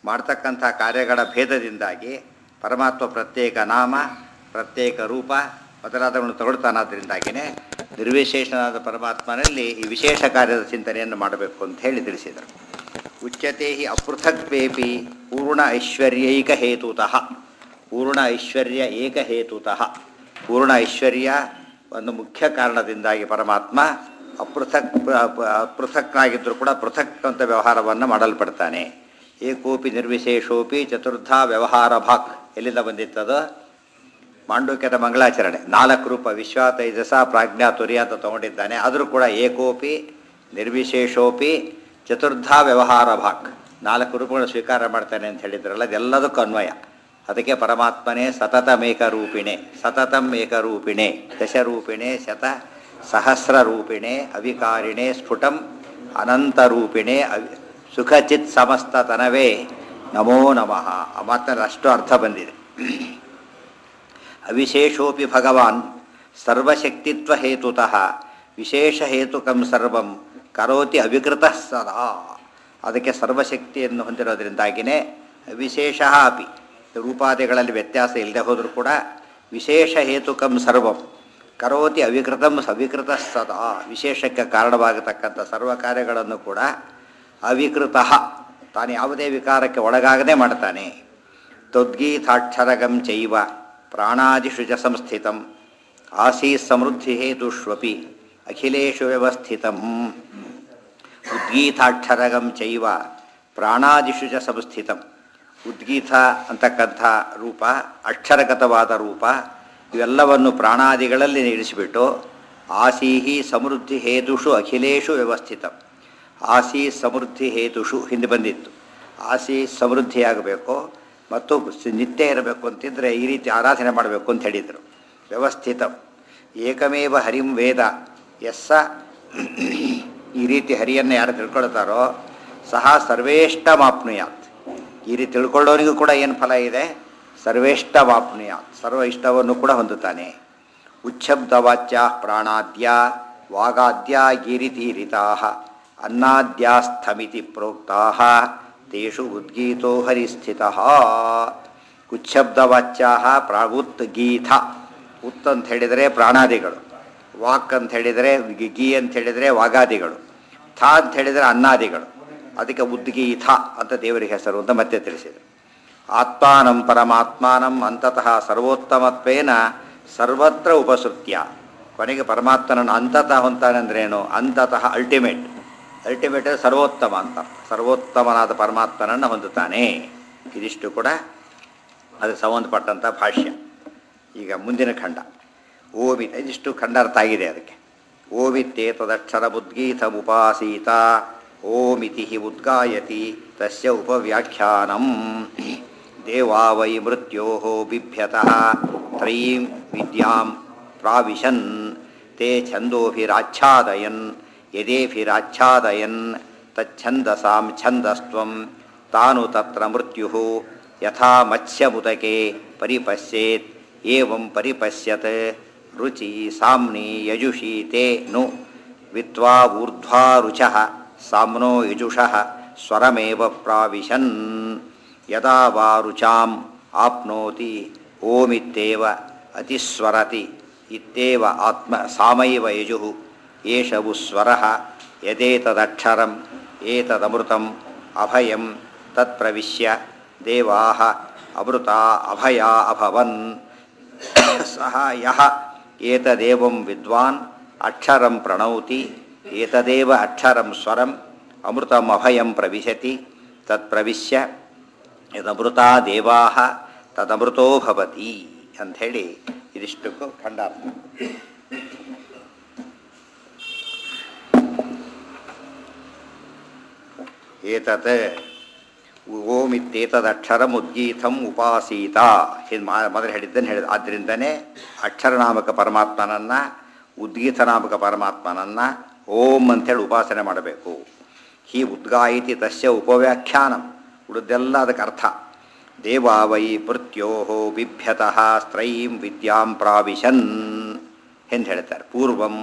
ಮಾಡ್ತಕ್ಕಂಥ ಕಾರ್ಯಗಳ ಭೇದದಿಂದಾಗಿ ಪರಮಾತ್ಮ ಪ್ರತ್ಯೇಕ ನಾಮ ಪ್ರತ್ಯೇಕ ರೂಪ ಮೊದಲಾದವನ್ನು ತಗೊಳ್ತಾನಾದ್ದರಿಂದಾಗಿಯೇ ನಿರ್ವಿಶೇಷನಾದ ಪರಮಾತ್ಮನಲ್ಲಿ ಈ ವಿಶೇಷ ಕಾರ್ಯದ ಚಿಂತನೆಯನ್ನು ಮಾಡಬೇಕು ಅಂತ ಹೇಳಿ ತಿಳಿಸಿದರು ಉಚ್ಯತೆ ಹಿ ಅಪೃಥಕ್ವೇಪಿ ಪೂರ್ಣ ಐಶ್ವರ್ಯೈಕ ಹೇತುತಃ ಪೂರ್ಣ ಐಶ್ವರ್ಯ ಏಕಹೇತುತಃ ಪೂರ್ಣ ಐಶ್ವರ್ಯ ಒಂದು ಮುಖ್ಯ ಕಾರಣದಿಂದಾಗಿ ಪರಮಾತ್ಮ ಅಪೃಥಕ್ ಅಪೃಥಕ್ನಾಗಿದ್ದರೂ ಕೂಡ ಪೃಥಕ್ ಅಂತ ವ್ಯವಹಾರವನ್ನು ಮಾಡಲ್ಪಡ್ತಾನೆ ಏಕೋಪಿ ನಿರ್ವಿಶೇಷೋಪಿ ಚತುರ್ಧ ವ್ಯವಹಾರ ಭಾಕ್ ಎಲ್ಲಿಂದ ಬಂದಿತ್ತದು ಮಾಂಡುಕ್ಯದ ಮಂಗಳಾಚರಣೆ ನಾಲ್ಕು ರೂಪ ವಿಶ್ವ ತೈಜಸ ಪ್ರಾಜ್ಞಾ ತುರ್ಯ ಅಂತ ತಗೊಂಡಿದ್ದಾನೆ ಆದರೂ ಕೂಡ ಏಕೋಪಿ ನಿರ್ವಿಶೇಷೋಪಿ ಚತುರ್ಧ ವ್ಯವಹಾರ ಭಾಕ್ ನಾಲ್ಕು ರೂಪಗಳನ್ನು ಸ್ವೀಕಾರ ಮಾಡ್ತಾನೆ ಅಂತ ಹೇಳಿದ್ರಲ್ಲ ಅದೆಲ್ಲದಕ್ಕೂ ಅನ್ವಯ ಅದಕ್ಕೆ ಪರಮಾತ್ಮನೇ ಸತತಂ ಏಕರೂಪಿಣೆ ಸತತಂ ಏಕರೂಪಿಣೆ ದಶರೂಪಿಣೆ ಶತ ಸಹಸ್ರ ರೂಪಿಣೆ ಅವಿಕಾರಿಣೆ ಸ್ಫುಟಂ ಅನಂತರೂಪಿಣೆ ಅವಿ ಸುಖಚಿತ್ ಸಮಸ್ತ ತನವೇ ನಮೋ ನಮಃ ಆ ಮಾತಲ್ಲಿ ಅಷ್ಟು ಅರ್ಥ ಬಂದಿದೆ ಅವಿಶೇಷೋಪಿ ಭಗವಾನ್ ಸರ್ವಶಕ್ತಿತ್ವ ಹೇತುತಃ ವಿಶೇಷ ಹೇತುಕಂ ಸರ್ವಂ ಕರೋತಿ ಅವಿಕೃತ ಸದಾ ಅದಕ್ಕೆ ಸರ್ವಶಕ್ತಿಯನ್ನು ಹೊಂದಿರೋದ್ರಿಂದಾಗಿಯೇ ವಿಶೇಷ ಅಪಿ ರೂಪಾದಿಗಳಲ್ಲಿ ವ್ಯತ್ಯಾಸ ಇಲ್ಲದೆ ಹೋದರೂ ಕೂಡ ವಿಶೇಷ ಹೇತುಕಂ ಸರ್ವಂ ಕರೋತಿ ಅವಿಕೃತಂ ಅವಿಕೃತ ಸದಾ ವಿಶೇಷಕ್ಕೆ ಕಾರಣವಾಗತಕ್ಕಂಥ ಸರ್ವ ಕಾರ್ಯಗಳನ್ನು ಕೂಡ ಅವಿಕೃತ ತಾನು ಯಾವುದೇ ವಿಕಾರಕ್ಕೆ ಒಳಗಾಗದೆ ಮಾಡ್ತಾನೆ ತದ್ಗೀತಾಕ್ಷರಗಂ ಚೈವ ಪ್ರಾಣಾದಿಷು ಚ ಸಂಸ್ಥಿತಂ ಆಸೀ ಸಮೃದ್ಧಿ ಹೇತುಷ್ವಪಿ ಅಖಿಲೇಶು ವ್ಯವಸ್ಥಿತಂ ಉದ್ಗೀತಾಕ್ಷರಗಂ ಚೈವ ಪ್ರಾಣಾದಿಷು ಚ ಸಂಸ್ಥಿತಂ ಉದ್ಗೀತ ಅಂತಕ್ಕಂಥ ರೂಪ ಅಕ್ಷರಗತವಾದ ರೂಪ ಇವೆಲ್ಲವನ್ನು ಪ್ರಾಣಾದಿಗಳಲ್ಲಿ ಇರಿಸಿಬಿಟ್ಟು ಆಸೀಹಿ ಸಮೃದ್ಧಿ ಹೇತುಷು ಅಖಿಲೇಶು ವ್ಯವಸ್ಥಿತಂ ಆಸೀ ಸಮೃದ್ಧಿ ಹೇತುಷು ಹಿಂದೆ ಬಂದಿತ್ತು ಆಸೀ ಸಮೃದ್ಧಿಯಾಗಬೇಕು ಮತ್ತು ಸ- ನಿತ್ಯ ಇರಬೇಕು ಅಂತಿದ್ರೆ ಈ ರೀತಿ ಆರಾಧನೆ ಮಾಡಬೇಕು ಅಂತ ಹೇಳಿದರು ವ್ಯವಸ್ಥಿತ ಏಕಮೇವ ಹರಿಂ ವೇದ ಎಸ್ಸ ಈ ರೀತಿ ಹರಿಯನ್ನು ಯಾರು ತಿಳ್ಕೊಳ್ತಾರೋ ಸಹ ಸರ್ವೇಷ್ಟಮಾಪ್ನುಯಾತ್ ಈ ರೀತಿ ತಿಳ್ಕೊಳ್ಳೋನಿಗೂ ಕೂಡ ಏನು ಫಲ ಇದೆ ಸರ್ವೇಷ್ಟಮಾಪ್ನುಯಾತ್ ಸರ್ವ ಇಷ್ಟವನ್ನು ಕೂಡ ಹೊಂದುತ್ತಾನೆ ಉಚ್ಛಬ್ದವಾಚ್ಯ ಪ್ರಾಣಾದ್ಯ ವಾಗಾದ್ಯ ಗೀರಿತೀರಿತಾ ಅನ್ನದ್ಯಾಸ್ಥಮಿತಿ ಪ್ರೋಕ್ತಾ ತೇಷು ಉದ್ಗೀತೋ ಹರಿಸ್ಥಿತಃ ಉಚ್ಛಬ್ದವಾಚ್ಯ ಪ್ರಾ ಉತ್ ಗೀತ ಉತ್ ಅಂತ ಹೇಳಿದರೆ ಪ್ರಾಣಾದಿಗಳು ವಾಕ್ ಅಂತ ಹೇಳಿದರೆ ಗಿ- ಗೀ ಅಂತ ಹೇಳಿದರೆ ವಾಗಾದಿಗಳು ಥಾ ಅಂತ ಹೇಳಿದರೆ ಅನ್ನಾದಿಗಳು ಅದಕ್ಕೆ ಉದ್ಗೀತ ಅಂತ ದೇವರಿಗೆ ಹೆಸರು ಅಂತ ಮತ್ತೆ ತಿಳಿಸಿದರು ಆತ್ಮಾನಂ ಪರಮಾತ್ಮಾನಂ ಅಂತತಃ ಸರ್ವೋತ್ತಮತ್ವೇನ ಸರ್ವತ್ರ ಉಪಸೃತ್ಯ ಕೊನೆಗೆ ಪರಮಾತ್ಮನನ್ನು ಅಂತತಃ ಹೊಂತಾನೆಂದ್ರೇನು ಅಂತತಃ ಅಲ್ಟಿಮೇಟ್ ಅಲ್ಟಿಮೇಟ್ ಸರ್ವೋತ್ತಮ ಅಂತ ಸರ್ವೋತ್ತಮನಾದ ಪರಮಾತ್ಮನನ್ನು ಹೊಂದುತ್ತಾನೆ ಇದಿಷ್ಟು ಕೂಡ ಅದಕ್ಕೆ ಸಂಬಂಧಪಟ್ಟಂಥ ಭಾಷ್ಯ ಈಗ ಮುಂದಿನ ಖಂಡ ಓವಿ ಇದಿಷ್ಟು ಖಂಡ ಅರ್ಥ ಆಗಿದೆ ಅದಕ್ಕೆ ಓವಿತ್ತೇ ತದಕ್ಷರ ಉದ್ಗೀತಮುಪಾಸೀತ ಓಮಿತಿ ಹಿ ಉದ್ಗಾಯತಿ ತಸ್ಯ ಉಪವ್ಯಾಖ್ಯಾನಂ ದೇವಾ ವೈ ಮೃತ್ಯೋ ಬಿಭ್ಯತಃ ತ್ರಯೀಂ ವಿದ್ಯಾಂ ಪ್ರಾವಿಶನ್ ತೇ ಛಂದೋಭಿರಾಚ್ಛಾದಯನ್ ಯದೇಭಿರಾಚ್ಛಾದಯನ್ ತಚ್ಛಂದಸಾಂ ಛಂದಸ್ತ್ವಂ ತಾನು ತತ್ರ ಮೃತ್ಯು ಯಥಾ ಮತ್ಸ್ಯಮುದಕೆ ಪರಿಪಶ್ಯೇತ್ ಏವಂ ಪರಿಪಶ್ಯತ್ ರುಚಿ ಸಾಮ್ನಿ ಯಜುಷಿ ತೇ ನು ವಿತ್ವಾ ಊರ್ಧ್ವಾ ರುಚಃ ಸಾಮ್ನೋ ಯಜುಷಃ ಸ್ವರಮೇವ ಪ್ರಾವಿಶನ್ ಯದಾ ವಾ ರುಚಾಂ ಆಪ್ನೋತಿ ಓಮಿತ್ತೇವ ಅತಿಸ್ವರತಿ ಇತ್ತೇವ ಆತ್ಮ ಸಾಮೈವ ಯಜುಃ ಏಷವು ಸ್ವರಃ ಯದೇತದಕ್ಷರಂ ಏತದಮೃತಂ ಅಭಯಂ ತತ್ಪ್ರವಿಶ್ಯ ದೇವಾಃ ಅಮೃತಾ ಅಭಯಾ ಅಭವನ್ ಸಹ ಯಃ ಏತದೇವಂ ವಿದ್ವಾನ್ ಅಕ್ಷರಂ ಪ್ರಣೌತಿ ಏತದೇವ ಅಕ್ಷರಂ ಸ್ವರಂ ಅಮೃತಂ ಅಭಯಂ ಪ್ರವಿಶತಿ ತತ್ಪ್ರವಿಶ್ಯ ಯದಮೃತಾ ದೇವಾಃ ತದಮೃತೋ ಭವತಿ ಅಂಥೇಳಿ ಇದಿಷ್ಟಕ್ಕೂ ಖಂಡಾರ್ಥ ಏತತ್ ಓಂ ಇತ್ತೇತದಕ್ಷರಂ ಉದ್ಗೀತಂ ಉಪಾಸೀತ ಹಿಂದೆ ಮಾ ಮೊದಲು ಹೇಳಿದ್ದನ್ನು ಹೇಳಿದ ಆದ್ದರಿಂದನೇ ಅಕ್ಷರನಾಮಕ ಪರಮಾತ್ಮನನ್ನು ಉದ್ಗೀತನಾಮಕ ಪರಮಾತ್ಮನನ್ನು ಓಂ ಅಂಥೇಳಿ ಉಪಾಸನೆ ಮಾಡಬೇಕು ಹಿ ಉದ್ಗಾಯಿತಿ ತಸ್ಯ ಉಪವ್ಯಾಖ್ಯಾನಂ ಉಳಿದೆಲ್ಲ ಅದಕ್ಕೆ ಅರ್ಥ ದೇವಾ ವೈ ಮೃತ್ಯೋ ಬಿಭ್ಯತಃ ಸ್ತ್ರೈಂ ವಿದ್ಯಾಂ ಪ್ರಾವಿಶನ್ ಎಂದು ಹೇಳ್ತಾರೆ ಪೂರ್ವಂ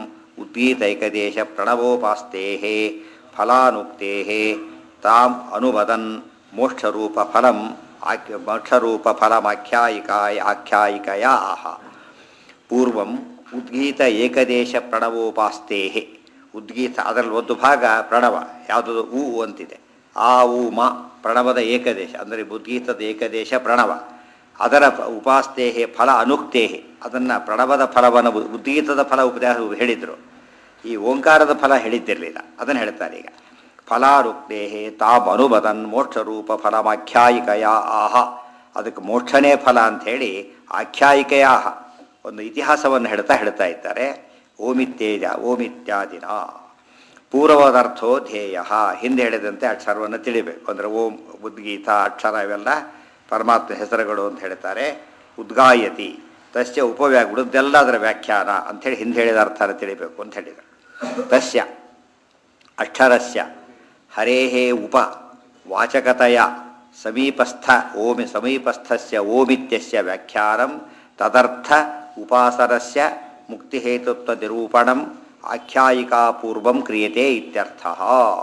ಉದ್ಗೀತೈಕದೇಶ ಪ್ರಣವೋಪಾಸ್ತೇ ಫಲಾನುಕ್ತೇ ತಾಂ ಅನುವದನ್ ಮೋಕ್ಷರೂಪ ಫಲಂ ಆಖ್ಯ ಮೋಕ್ಷರೂಪ ಫಲಮಾಖ್ಯಾಯಿಕಾಯ ಆಖ್ಯಾಯಿಕಯ ಆಹ ಪೂರ್ವಂ ಉದ್ಗೀತ ಏಕದೇಶ ಪ್ರಣವೋಪಾಸ್ತೇ ಉದ್ಗೀತ ಅದರಲ್ಲಿ ಒಂದು ಭಾಗ ಪ್ರಣವ ಯಾವುದದು ಊ ಅಂತಿದೆ ಆ ಊ ಮ ಪ್ರಣವದ ಏಕದೇಶ ಅಂದರೆ ಉದ್ಗೀತದ ಏಕದೇಶ ಪ್ರಣವ ಅದರ ಪ- ಉಪಾಸ್ತೇ ಫಲ ಅನುಕ್ತೇ ಅದನ್ನು ಪ್ರಣವದ ಫಲವನ್ನು ಉ- ಉದ್ಗೀತದ ಫಲ ಉಪದೇಶ ಹೇಳಿದರು ಈ ಓಂಕಾರದ ಫಲ ಹೇಳಿದ್ದಿರಲಿಲ್ಲ ಅದನ್ನು ಹೇಳ್ತಾರೆ ಈಗ ಫಲಾರುಕ್ತೇ ತಾಮ್ ಅನುಬದನ್ ಮೋಕ್ಷರೂಪ ಫಲಮಾಖ್ಯಾಯಿಕಯ ಆಹ ಅದಕ್ಕೆ ಮೋಕ್ಷನೇ ಫಲ ಅಂಥೇಳಿ ಆಖ್ಯಾಯಿಕೆಯ ಆಹ ಒಂದು ಇತಿಹಾಸವನ್ನು ಹೇಳ್ತಾ ಹೇಳ್ತಾ ಇದ್ದಾರೆ ಓಮಿತ್ತೇಜ ಓಮಿತ್ಯಾದಿನ ಪೂರ್ವದರ್ಥೋ ಧ್ಯೇಯ ಹಿಂದೆ ಹೇಳಿದಂತೆ ಅಕ್ಷರವನ್ನು ತಿಳಿಬೇಕು ಅಂದರೆ ಓಂ ಉದ್ಗೀತ ಅಕ್ಷರ ಇವೆಲ್ಲ ಪರಮಾತ್ಮ ಹೆಸರುಗಳು ಅಂತ ಹೇಳ್ತಾರೆ ಉದ್ಗಾಯತಿ ತಸ್ಯ ಉಪವ್ಯಾಗ ಉಳಿದೆಲ್ಲ ಅದರ ವ್ಯಾಖ್ಯಾನ ಅಂಥೇಳಿ ಹಿಂದೆ ಹೇಳಿದ ಅರ್ಥನ ತಿಳಿಬೇಕು ಅಂತ ಹೇಳಿದರು ತಸ್ಯ ಅಕ್ಷರಸ್ಯ ಹರೇಃ ಉಪ ವಾಚಕತೆಯ ಸಮೀಪಸ್ಥ ಓಮಿ ಸಮೀಪಸ್ಥಸ್ಯ ಓಮಿತ್ಯಸ್ಯ ವ್ಯಾಖ್ಯಾನಂ ತದರ್ಥ ಉಪಾಸನಸ್ಯ ಮುಕ್ತಿಹೇತುತ್ವ ನಿರೂಪಣಂ ಆಖ್ಯಾಯಿಕಾಪೂರ್ವಂ ಕ್ರಿಯತೆ ಇತ್ಯರ್ಥಃ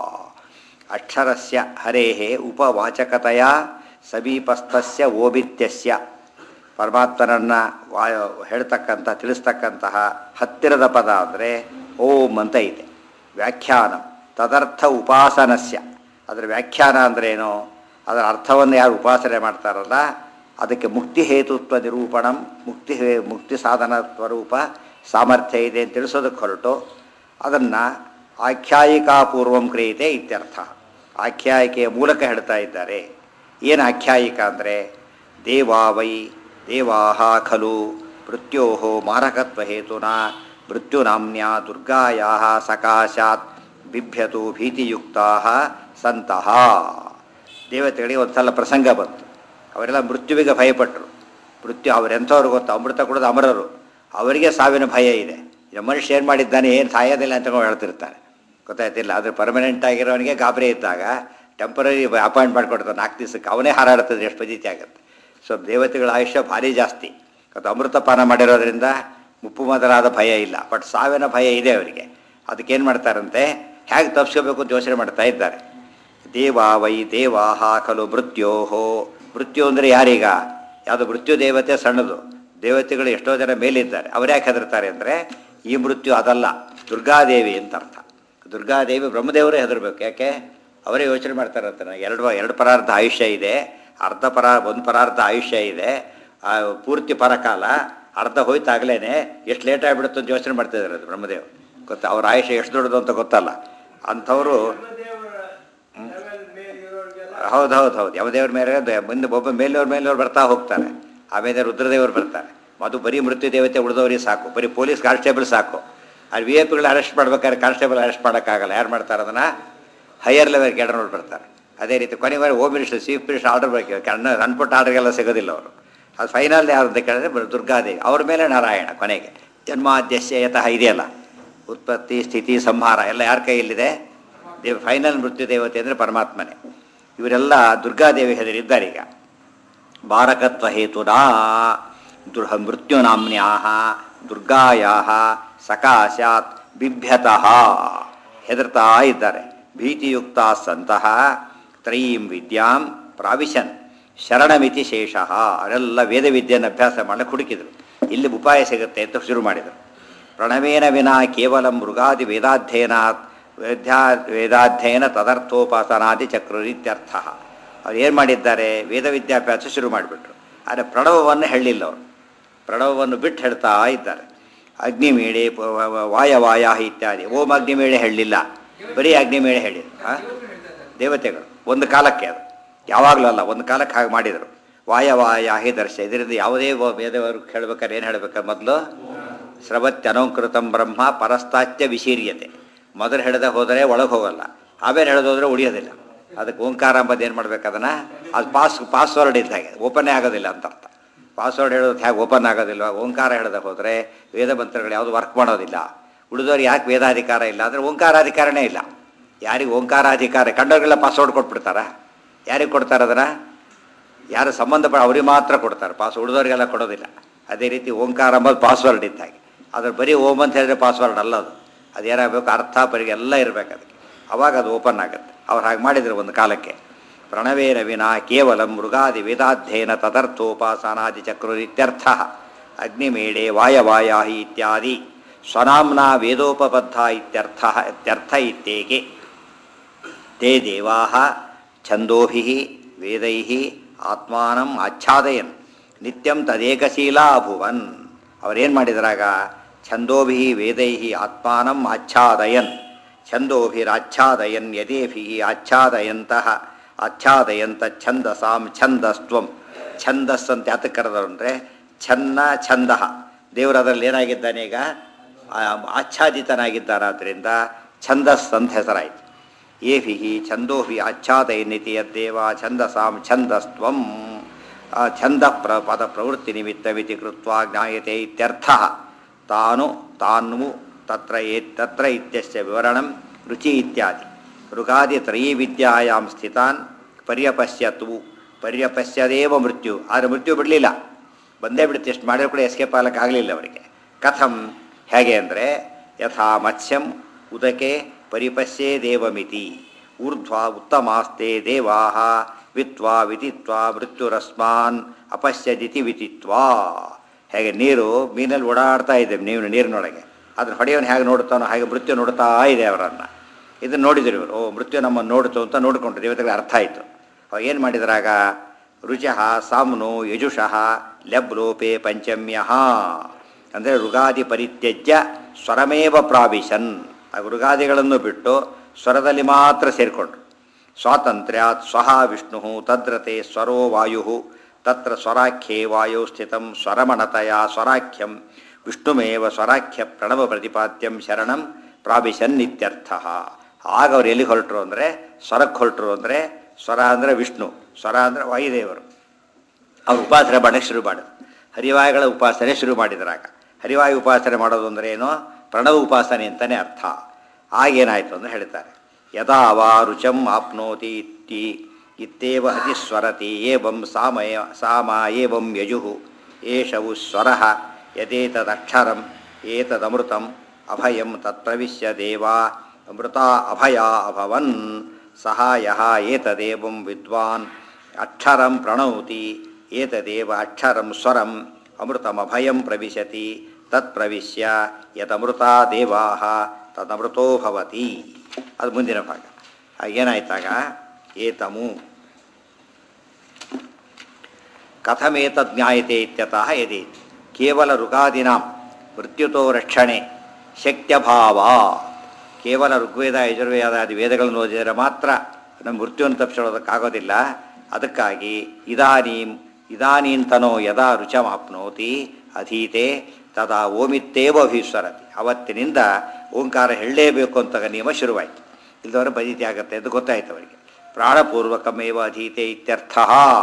ಅಕ್ಷರಸ್ಯ ಹರೇಃ ಉಪವಾಚಕತೆಯ ಸಮೀಪಸ್ಥಸ್ಯ ಓಮಿತ್ಯಸ್ಯ ಪರಮಾತ್ಮನನ್ನು ವಾ ಹೇಳ್ತಕ್ಕಂಥ ತಿಳಿಸ್ತಕ್ಕಂತಹ ಹತ್ತಿರದ ಪದ ಅಂದರೆ ಓಂ ಅಂತ ಇದೆ ವ್ಯಾಖ್ಯಾನ ತದರ್ಥ ಉಪಾಸನಸ್ಯ ಅದರ ವ್ಯಾಖ್ಯಾನ ಅಂದ್ರೇನು ಅದರ ಅರ್ಥವನ್ನು ಯಾರು ಉಪಾಸನೆ ಮಾಡ್ತಾರಲ್ಲ ಅದಕ್ಕೆ ಮುಕ್ತಿ ಹೇತುತ್ವ ನಿರೂಪಣಂ ಮುಕ್ತಿ ಹೇ- ಮುಕ್ತಿ ಸಾಧನ ಸ್ವರೂಪ ಸಾಮರ್ಥ್ಯ ಇದೆ ಅಂತ ತಿಳಿಸೋದಕ್ಕೆ ಹೊರಟು ಅದನ್ನು ಆಖ್ಯಾಯಿಕಾಪೂರ್ವಂ ಕ್ರಿಯತೆ ಇತ್ಯರ್ಥ ಆಖ್ಯಾಯಿಕೆಯ ಮೂಲಕ ಹೇಳ್ತಾ ಇದ್ದಾರೆ ಏನು ಆಖ್ಯಾಯಿಕ ಅಂದರೆ ದೇವಾ ವೈ ದೇವಾಹ ಖಲು ಮೃತ್ಯೋ ಮಾರಕತ್ವಹೇತುನ ಮೃತ್ಯುನಾಮ್ಯ ದುರ್ಗಾಯಾ ಸಕಾಶಾತ್ ಬಿಭ್ಯತು ಭೀತಿಯುಕ್ತಾ ಸಂತಹ ದೇವತೆಗಳಿಗೆ ಒಂದು ಸಲ ಪ್ರಸಂಗ ಬಂತು ಅವರೆಲ್ಲ ಮೃತ್ಯುವಿಗೆ ಭಯಪಟ್ಟರು ಮೃತ್ಯು ಅವರೆಂಥವ್ರು ಗೊತ್ತು ಅಮೃತ ಕುಡಿದ ಅಮರರು ಅವರಿಗೆ ಸಾವಿನ ಭಯ ಇದೆ ಈಗ ಮನುಷ್ಯ ಏನು ಮಾಡಿದ್ದಾನೆ ಏನು ಸಾಯೋದಿಲ್ಲ ಅಂತ ಹೇಳ್ತಿರ್ತಾನೆ ಗೊತ್ತಾಯ್ತಿಲ್ಲ ಆದರೆ ಪರ್ಮನೆಂಟ್ ಆಗಿರೋನಿಗೆ ಗಾಬರಿ ಇದ್ದಾಗ ಟೆಂಪರರಿ ಅಪಾಯಿಂಟ್ ಮಾಡಿಕೊಡ್ತಾನೆ ನಾಲ್ಕು ದಿವಸಕ್ಕೆ ಅವನೇ ಹಾರಾಡ್ತದೆ ಎಷ್ಟು ಪಜಿತಿ ಆಗುತ್ತೆ ಸೊ ದೇವತೆಗಳ ಆಯುಷ್ಯ ಭಾರಿ ಜಾಸ್ತಿ ಮತ್ತು ಅಮೃತ ಪಾನ ಮಾಡಿರೋದ್ರಿಂದ ಮುಪ್ಪು ಮೊದಲಾದ ಭಯ ಇಲ್ಲ ಬಟ್ ಸಾವಿನ ಭಯ ಇದೆ ಅವರಿಗೆ ಅದಕ್ಕೇನು ಮಾಡ್ತಾರಂತೆ ಹೇಗೆ ತಪ್ಪಿಸ್ಕೋಬೇಕು ಅಂತ ಯೋಚನೆ ಮಾಡ್ತಾ ಇದ್ದಾರೆ ದೇವಾ ವೈ ದೇವಾಹ ಖಲು ಮೃತ್ಯೋಹೋ ಮೃತ್ಯು ಅಂದರೆ ಯಾರೀಗ ಯಾವುದು ಮೃತ್ಯು ದೇವತೆ ಸಣ್ಣದು ದೇವತೆಗಳು ಎಷ್ಟೋ ಜನ ಮೇಲಿದ್ದಾರೆ ಅವ್ರು ಯಾಕೆ ಹೆದರ್ತಾರೆ ಅಂದರೆ ಈ ಮೃತ್ಯು ಅದಲ್ಲ ದುರ್ಗಾದೇವಿ ಅಂತ ಅರ್ಥ ದುರ್ಗಾದೇವಿ ಬ್ರಹ್ಮದೇವರೇ ಹೆದರ್ಬೇಕು ಯಾಕೆ ಅವರೇ ಯೋಚನೆ ಮಾಡ್ತಾರಂತೆ ನನಗೆ ಎರಡು ಎರಡು ಪರಾರ್ಧ ಆಯುಷ್ಯ ಇದೆ ಅರ್ಧ ಪರ ಒಂದು ಪರಾರ್ಧ ಆಯುಷ್ಯ ಇದೆ ಆ ಪೂರ್ತಿ ಪರಕಾಲ ಅರ್ಧ ಹೋಯ್ತಾಗಲೇ ಎಷ್ಟು ಲೇಟ್ ಆಗಿಬಿಡುತ್ತೆ ಅಂತ ಯೋಚನೆ ಮಾಡ್ತಿದ್ದಾರೆ ಅದು ಬ್ರಹ್ಮದೇವ್ ಗೊತ್ತಾ ಅವ್ರ ಆಯುಷ್ಯ ಎಷ್ಟು ದೊಡ್ಡದು ಅಂತ ಗೊತ್ತಲ್ಲ ಅಂಥವರು ಹೌದು ಹೌದು ಹೌದು ಯಮದೇವ್ರ ಮೇಲೆ ದ- ಮುಂದೆ ಒಬ್ಬ ಮೇಲವ್ರ ಮೇಲವ್ರು ಬರ್ತಾ ಹೋಗ್ತಾರೆ ಆಮೇಲೆ ರುದ್ರದೇವರು ಬರ್ತಾರೆ ಅದು ಬರೀ ಮೃತ್ಯು ದೇವತೆ ಉಳಿದವರಿಗೆ ಸಾಕು ಬರೀ ಪೊಲೀಸ್ ಕಾನ್ಸ್ಟೇಬಲ್ ಸಾಕು ಅಲ್ಲಿ ವಿ ಐ ಪಿಗಳು ಅರೆಸ್ಟ್ ಮಾಡ್ಬೇಕಾದ್ರೆ ಕಾನ್ಸ್ಟೇಬಲ್ ಅರೆಸ್ಟ್ ಮಾಡೋಕ್ಕಾಗಲ್ಲ ಯಾರು ಮಾಡ್ತಾರೆ ಅದನ್ನು ಹೈಯರ್ ಲೆವೆಲ್ ಕೆಡನೋರು ಬರ್ತಾರೆ ಅದೇ ರೀತಿ ಕೊನೆಗೆ home minister chief minister order ಬೇಕು ಕಣ್ಣ ಅನ್ಪುಟ್ಟ ಆರ್ಡರ್ಗೆಲ್ಲ ಸಿಗೋದಿಲ್ಲ ಅವರು ಅದು ಫೈನಲ್ ಯಾರು ಅಂತ ಕೇಳಿದ್ರೆ ಬ- ದುರ್ಗಾದೇವಿ ಅವ್ರ ಮೇಲೆ ನಾರಾಯಣ ಕೊನೆಗೆ ಜನ್ಮಾದ್ಯಸ್ಯ ಯತಃ ಇದೆಯಲ್ಲ ಉತ್ಪತ್ತಿ ಸ್ಥಿತಿ ಸಂಹಾರ ಎಲ್ಲ ಯಾರ ಕೈಯಲ್ಲಿದೆ ದೇವ ಫೈನಲ್ ಮೃತ್ಯು ದೇವತೆ ಅಂದರೆ ಪರಮಾತ್ಮನೇ ಇವರೆಲ್ಲ ದುರ್ಗಾದೇವಿ ಹೆದರಿದ್ದಾರೆ ಈಗ ಬಾರಕತ್ವ ಹೇತುನಾ ದುರ್ಹ ಮೃತ್ಯುನಾಮ್ನ್ಯಾ ದುರ್ಗಾಯಾ ಸಕಾಶಾತ್ ಬಿಭ್ಯತಃ ಹೆದರ್ತಾ ಇದ್ದಾರೆ ಭೀತಿಯುಕ್ತ ಸಂತಹ ತ್ರಯೀಂ ವಿದ್ಯಾಂ ಪ್ರಾವಿಶನ್ ಶರಣಮಿತಿ ಶೇಷ ಅವರೆಲ್ಲ ವೇದ ವಿದ್ಯೆಯನ್ನು ಅಭ್ಯಾಸ ಮಾಡಲಿಕ್ಕೆ ಹುಡುಕಿದರು ಇಲ್ಲಿ ಉಪಾಯ ಸಿಗುತ್ತೆ ಅಂತ ಶುರು ಮಾಡಿದರು ಪ್ರಣವೇನ ವಿನಾ ಕೇವಲ ಮೃಗಾದಿ ವೇದಾಧ್ಯಯನಾತ್ ವೇದ್ಯಾ ವೇದಾಧ್ಯಯನ ತದರ್ಥೋಪಾಸನಾದಿ ಚಕ್ರರಿತ್ಯರ್ಥ ಅವ್ರು ಏನು ಮಾಡಿದ್ದಾರೆ ವೇದ ವಿದ್ಯಾಭ್ಯಾಸ ಶುರು ಮಾಡಿಬಿಟ್ರು ಆದರೆ ಪ್ರಣವವನ್ನು ಹೇಳಿಲ್ಲ ಅವರು ಪ್ರಣವವನ್ನು ಬಿಟ್ಟು ಹೇಳ್ತಾ ಇದ್ದಾರೆ ಅಗ್ನಿಮೇಳೆ ಪ- ವ- ವ- ವಾಯವಾಯ ಇತ್ಯಾದಿ ಓಂ ಅಗ್ನಿಮೇಳೆ ಹೇಳಲಿಲ್ಲ ಬರೀ ಅಗ್ನಿಮೇಳೆ ಹೇಳಿದ್ರು ಆ? ದೇವತೆಗಳು ಒಂದು ಕಾಲಕ್ಕೆ ಅದು ಯಾವಾಗಲೂ ಅಲ್ಲ ಒಂದು ಕಾಲಕ್ಕೆ ಹಾಗೆ ಮಾಡಿದರು ವಾಯವಾಯಾಹಿ ದರ್ಶ ಇದರಿಂದ ಯಾವುದೇ ವ- ವೇದವರು ಹೇಳ್ಬೇಕಾದ್ರೆ ಏನು ಹೇಳ್ಬೇಕಾದ್ರೆ ಮೊದಲು ಸ್ರವತ್ಯನೋಕೃತಂ ಬ್ರಹ್ಮ ಪರಸ್ತಾಚ್ಯ ವಿಶೀರ್ಯತೆ ಮೊದಲು ಹಿಡಿದ ಹೋದರೆ ಒಳಗೆ ಹೋಗಲ್ಲ ಆಮೇಲೆ ಹಿಡಿದೋದ್ರೆ ಉಳಿಯೋದಿಲ್ಲ ಅದಕ್ಕೆ ಓಂಕಾರ ಅಂಬದು ಏನು ಮಾಡ್ಬೇಕು ಅದನ್ನು ಅದು ಪಾಸ್ ಪಾಸ್ವರ್ಡ್ ಇದ್ದ ಹಾಗೆ ಓಪನ್ನೇ ಆಗೋದಿಲ್ಲ ಅಂತ ಅರ್ಥ ಪಾಸ್ವರ್ಡ್ ಹೇಳೋದು ಹೇಗೆ ಓಪನ್ ಆಗೋದಿಲ್ಲ ಓಂಕಾರ ಹೇಳದೆ ಹೋದರೆ ವೇದ ಮಂತ್ರಗಳು ಯಾವುದು ವರ್ಕ್ ಮಾಡೋದಿಲ್ಲ ಉಳಿದವ್ರು ಯಾಕೆ ವೇದಾಧಿಕಾರ ಇಲ್ಲ ಅಂದರೆ ಓಂಕಾರಾಧಿಕಾರನೇ ಇಲ್ಲ ಯಾರಿಗೆ ಓಂಕಾರಾಧಿಕಾರ ಕಂಡವ್ರಿಗೆಲ್ಲ ಪಾಸ್ವರ್ಡ್ ಕೊಟ್ಬಿಡ್ತಾರಾ ಯಾರಿಗೆ ಕೊಡ್ತಾರೆ ಅದನ್ನು ಯಾರು ಸಂಬಂಧಪಟ್ಟ ಅವ್ರಿಗೆ ಮಾತ್ರ ಕೊಡ್ತಾರೆ ಪಾಸ್ ಉಳಿದವ್ರಿಗೆಲ್ಲ ಕೊಡೋದಿಲ್ಲ ಅದೇ ರೀತಿ ಓಂಕಾರ ಅಂಬೋದು ಪಾಸ್ವರ್ಡ್ ಇದ್ದ ಹಾಗೆ ಅದ್ರ ಬರೀ ಓಮ್ ಅಂತ ಹೇಳಿದ್ರೆ ಪಾಸ್ವರ್ಡ್ ಅಲ್ಲ ಅದು ಅದೇನಾಗಬೇಕು ಅರ್ಥ ಪರಿಗೆ ಎಲ್ಲ ಇರಬೇಕು ಅದಕ್ಕೆ ಅವಾಗ ಅದು ಓಪನ್ ಆಗುತ್ತೆ ಅವ್ರು ಹಾಗೆ ಮಾಡಿದ್ರು ಒಂದು ಕಾಲಕ್ಕೆ ಪ್ರಣವೇನ ವಿನಾ ಕೇವಲ ಮೃಗಾದಿ ವೇದಾಧ್ಯಯನ ತದರ್ಥೋಪಾಸನಾದಿ ಚಕ್ರುರಿತ್ಯರ್ಥ ಅಗ್ನಿಮೇಳೆ ವಾಯವಾಯಾಹಿ ಇತ್ಯಾದಿ ಸ್ವನಾಮ್ನ ವೇದೋಪಬದ್ಧ ಇತ್ಯರ್ಥ ಇತ್ಯರ್ಥ ಇತ್ಯೇಕೆ ತೇ ದೇವಾ ಛಂದೋಭಿ ವೇದೈ ಆತ್ಮಾನಂ ಆಚ್ಛಾದಯನ್ ನಿತ್ಯಂ ತದೇಕಶೀಲಾ ಅಭುವನ್ ಅವರೇನು ಮಾಡಿದ್ರಾಗ ಛಂದೋಭಿ ವೇದೈ ಆತ್ಮಾನಂ ಆಚ್ಛಾದಯನ್ ಛಂದೋಭಿರಾಚ್ಛಾದಯನ್ ಯದೇಭಿ ಆಚ್ಛಾದಯಂತಹ ಆಚ್ಛಾದಯಂತ ಛಂದಸಾಂ ಛಂದಸ್ತ್ವಂ ಛಂದಸ್ ಅಂತ ಯಾತಕ್ಕೆ ಕರೆದವರು ಅಂದರೆ ಛನ್ನ ಛಂದ ದೇವರು ಅದರಲ್ಲಿ ಏನಾಗಿದ್ದಾನೆ ಈಗ ಆ, ಆಚ್ಛಾದಿತನಾಗಿದ್ದಾನಾದ್ರಿಂದ ಛಂದಸ್ ಅಂತ ಹೆಸರಾಯಿತು ಏಭಿ ಛಂದೋಭಿ ಆಚ್ಛಾದಯನ್ನಿತಿ ಯದ್ದೇವ ಛಂದಸಾಂ ಛಂದಸ್ತ್ವಂ ಆ ಛಂದ ಪ್ರ ಪದ ಪ್ರವೃತ್ತಿ ನಿಮಿತ್ತವಿತಿ ಕೃತ್ವ ಜ್ಞಾಯತೆ ಇತ್ಯರ್ಥ ತಾನು ತಾನ್ವು ತತ್ರ ಏ ತತ್ರ ಇತ್ಯಸ್ಯ ವಿವರಣಂ ರುಚಿ ಇತ್ಯಾದಿ ಋಗಾದಿ ತ್ರಯೀ ವಿದ್ಯಾಯಾಂ ಸ್ಥಿತಾನ್ ಪರ್ಯಪಶ್ಯತು ಪರ್ಯಪಶ್ಯದೇವ ಮೃತ್ಯು ಆದರೆ ಮೃತ್ಯು ಬಿಡಲಿಲ್ಲ ಬಂದೇ ಬಿಡುತ್ತೆ ಎಷ್ಟು ಮಾಡಿದ್ರು ಕೂಡ ಎಸ್ಕೇಪ್ ಆಗಲಿಲ್ಲ ಅವರಿಗೆ ಕಥಂ ಹೇಗೆ ಅಂದರೆ ಯಥಾ ಮತ್ಸ್ಯಂ ಉದಕೆ ಪರಿಪಶ್ಯೇ ದೇವಮಿತಿ ಊರ್ಧ್ವ ಉತ್ತಮಾಸ್ತೆ ದೇವಾ ವಿತ್ವಾ ವಿದಿತ್ವಾ ಮೃತ್ಯುರಸ್ಮಾನ್ ಅಪಶ್ಯದಿತಿ ವಿದಿತ್ವಾ ಹೇಗೆ ನೀರು ಮೀನಲ್ಲಿ ಓಡಾಡ್ತಾ ಇದೆ ನೀವು ನೀರಿನೊಳಗೆ ಅದನ್ನು ಹೊಡೆಯೋನು ಹೇಗೆ ನೋಡ್ತಾನೋ ಹಾಗೆ ಮೃತ್ಯು ನೋಡ್ತಾ ಇದೆ ಅವರನ್ನು ಇದನ್ನು ನೋಡಿದ್ರು ಇವರು ಓ ಮೃತ್ಯು ನಮ್ಮನ್ನು ನೋಡ್ತು ಅಂತ ನೋಡಿಕೊಂಡ್ರು ದೇವತೆಗಳಿಗೆ ಅರ್ಥ ಆಯಿತು ಅವಾಗ ಏನು ಮಾಡಿದ್ರಾಗ ರುಚಃ ಸಾಮ್ನು ಯಜುಷಃ ಲಬ್ಲೋಪೆ ಪಂಚಮ್ಯಃ ಅಂದರೆ ಋಗಾದಿ ಪರಿತ್ಯಜ್ಯ ಸ್ವರಮೇವ ಪ್ರಾವಿಶನ್ ಆ ಋಗಾದಿಗಳನ್ನು ಬಿಟ್ಟು ಸ್ವರದಲ್ಲಿ ಮಾತ್ರ ಸೇರಿಕೊಂಡ್ರು ಸ್ವಾತಂತ್ರ್ಯಾತ್ ಸ್ವಹ ವಿಷ್ಣು ತದ್ರತೆ ಸ್ವರೋ ವಾಯು ತತ್ರ ಸ್ವರಾಖ್ಯೇ ವಾಯು ಸ್ಥಿತಂ ಸ್ವರಮಣತಯ ಸ್ವರಾಖ್ಯಂ ವಿಷ್ಣುಮೇವ ಸ್ವರಾಖ್ಯ ಪ್ರಣವ ಪ್ರತಿಪಾದ್ಯಂ ಶರಣಂ ಪ್ರಾವಿಶನ್ ಇತ್ಯರ್ಥ ಆಗ ಅವ್ರು ಎಲ್ಲಿಗೆ ಹೊರಟರು ಅಂದರೆ ಸ್ವರಕ್ಕೆ ಹೊರಟರು ಅಂದರೆ ಸ್ವರ ಅಂದರೆ ವಿಷ್ಣು ಸ್ವರ ಅಂದರೆ ವಾಯುದೇವರು ಅವ್ರು ಉಪಾಸನೆ ಮಾಡಕ್ಕೆ ಶುರು ಮಾಡಿದ್ರು ಹರಿವಾಯುಗಳ ಉಪಾಸನೆ ಶುರು ಮಾಡಿದ್ರಾಗ ಹರಿವಾಯು ಉಪಾಸನೆ ಮಾಡೋದು ಅಂದರೆ ಏನು ಪ್ರಣವ ಉಪಾಸನೆ ಅಂತಲೇ ಅರ್ಥ ಆಗೇನಾಯಿತು ಅಂತ ಹೇಳ್ತಾರೆ ಯದಾ ವಾ ರುಚಂ ಆಪ್ನೋತಿ ಇತ್ತಿ ಇತ್ತೇವ ಅತಿಸ್ವರತಿ ಏವಂ ಸಾಮಯ ಸಾಮ ಏವಂ ಯಜು ಏಷವು ಸ್ವರಃ ಯದೇತದಕ್ಷರಂ ಏತದಮೃತಂ ಅಭಯಂ ತತ್ಪ್ರವಿಶ್ಯ ದೇವಾ ಅಮೃತ ಅಭಯ ಅಭವನ್ ಸಹಾಯ ಏತದೇವಂ ವಿದ್ವಾನ್ ಅಕ್ಷರಂ ಪ್ರಣೌತಿ ಏತದೇವ ಅಕ್ಷರಂ ಸ್ವರಂ ಅಮೃತಮಭಯಂ ಪ್ರವಿಶತಿ ತತ್ಪ್ರವಿಶ್ಯ ಯದಮೃತ ದೇವಾ ತದಮೃತೋ ಭವತಿ ಅದು ಮುಂದಿನ ಭಾಗ ಆಗ ಏನಾಯ್ತಾಗ ಏತಮು ಕಥಮೇತದ್ ಜ್ಞಾಯತೆ ಇತ್ಯತಃ ಯದಿ ಕೇವಲ ಋಗಾದಿನಾಂ ಮೃತ್ಯುತೋ ರಕ್ಷಣೆ ಶಕ್ತ್ಯಭಾವ ಕೇವಲ ಋಗ್ವೇದ ಯಜುರ್ವೇದಾದಿ ವೇದಗಳನ್ನು ಓದಿದರೆ ಮಾತ್ರ ನಮ್ಮ ಮೃತ್ಯುವನ್ನು ತಪ್ಪಿಸೋದಕ್ಕಾಗೋದಿಲ್ಲ ಅದಕ್ಕಾಗಿ ಇದಾನೀಂ ಇದಾನೀಂತನೋ ಯದಾ ರುಚಮಾಪ್ನೋತಿ ಅಧೀತೆ ತದಾ ಓಮಿತ್ತೇವ ಅಭಿಸ್ವರತಿ ಅವತ್ತಿನಿಂದ ಓಂಕಾರ ಹೇಳಲೇಬೇಕು ಅಂತ ನಿಯಮ ಶುರುವಾಯಿತು ಇಲ್ದವರೆ ಬದೀತಿ ಆಗುತ್ತೆ ಅಂತ ಗೊತ್ತಾಯ್ತು ಅವರಿಗೆ ಪ್ರಾಣಪೂರ್ವಕಮೇವ ಅಧೀತೆ ಇತ್ಯರ್ಥ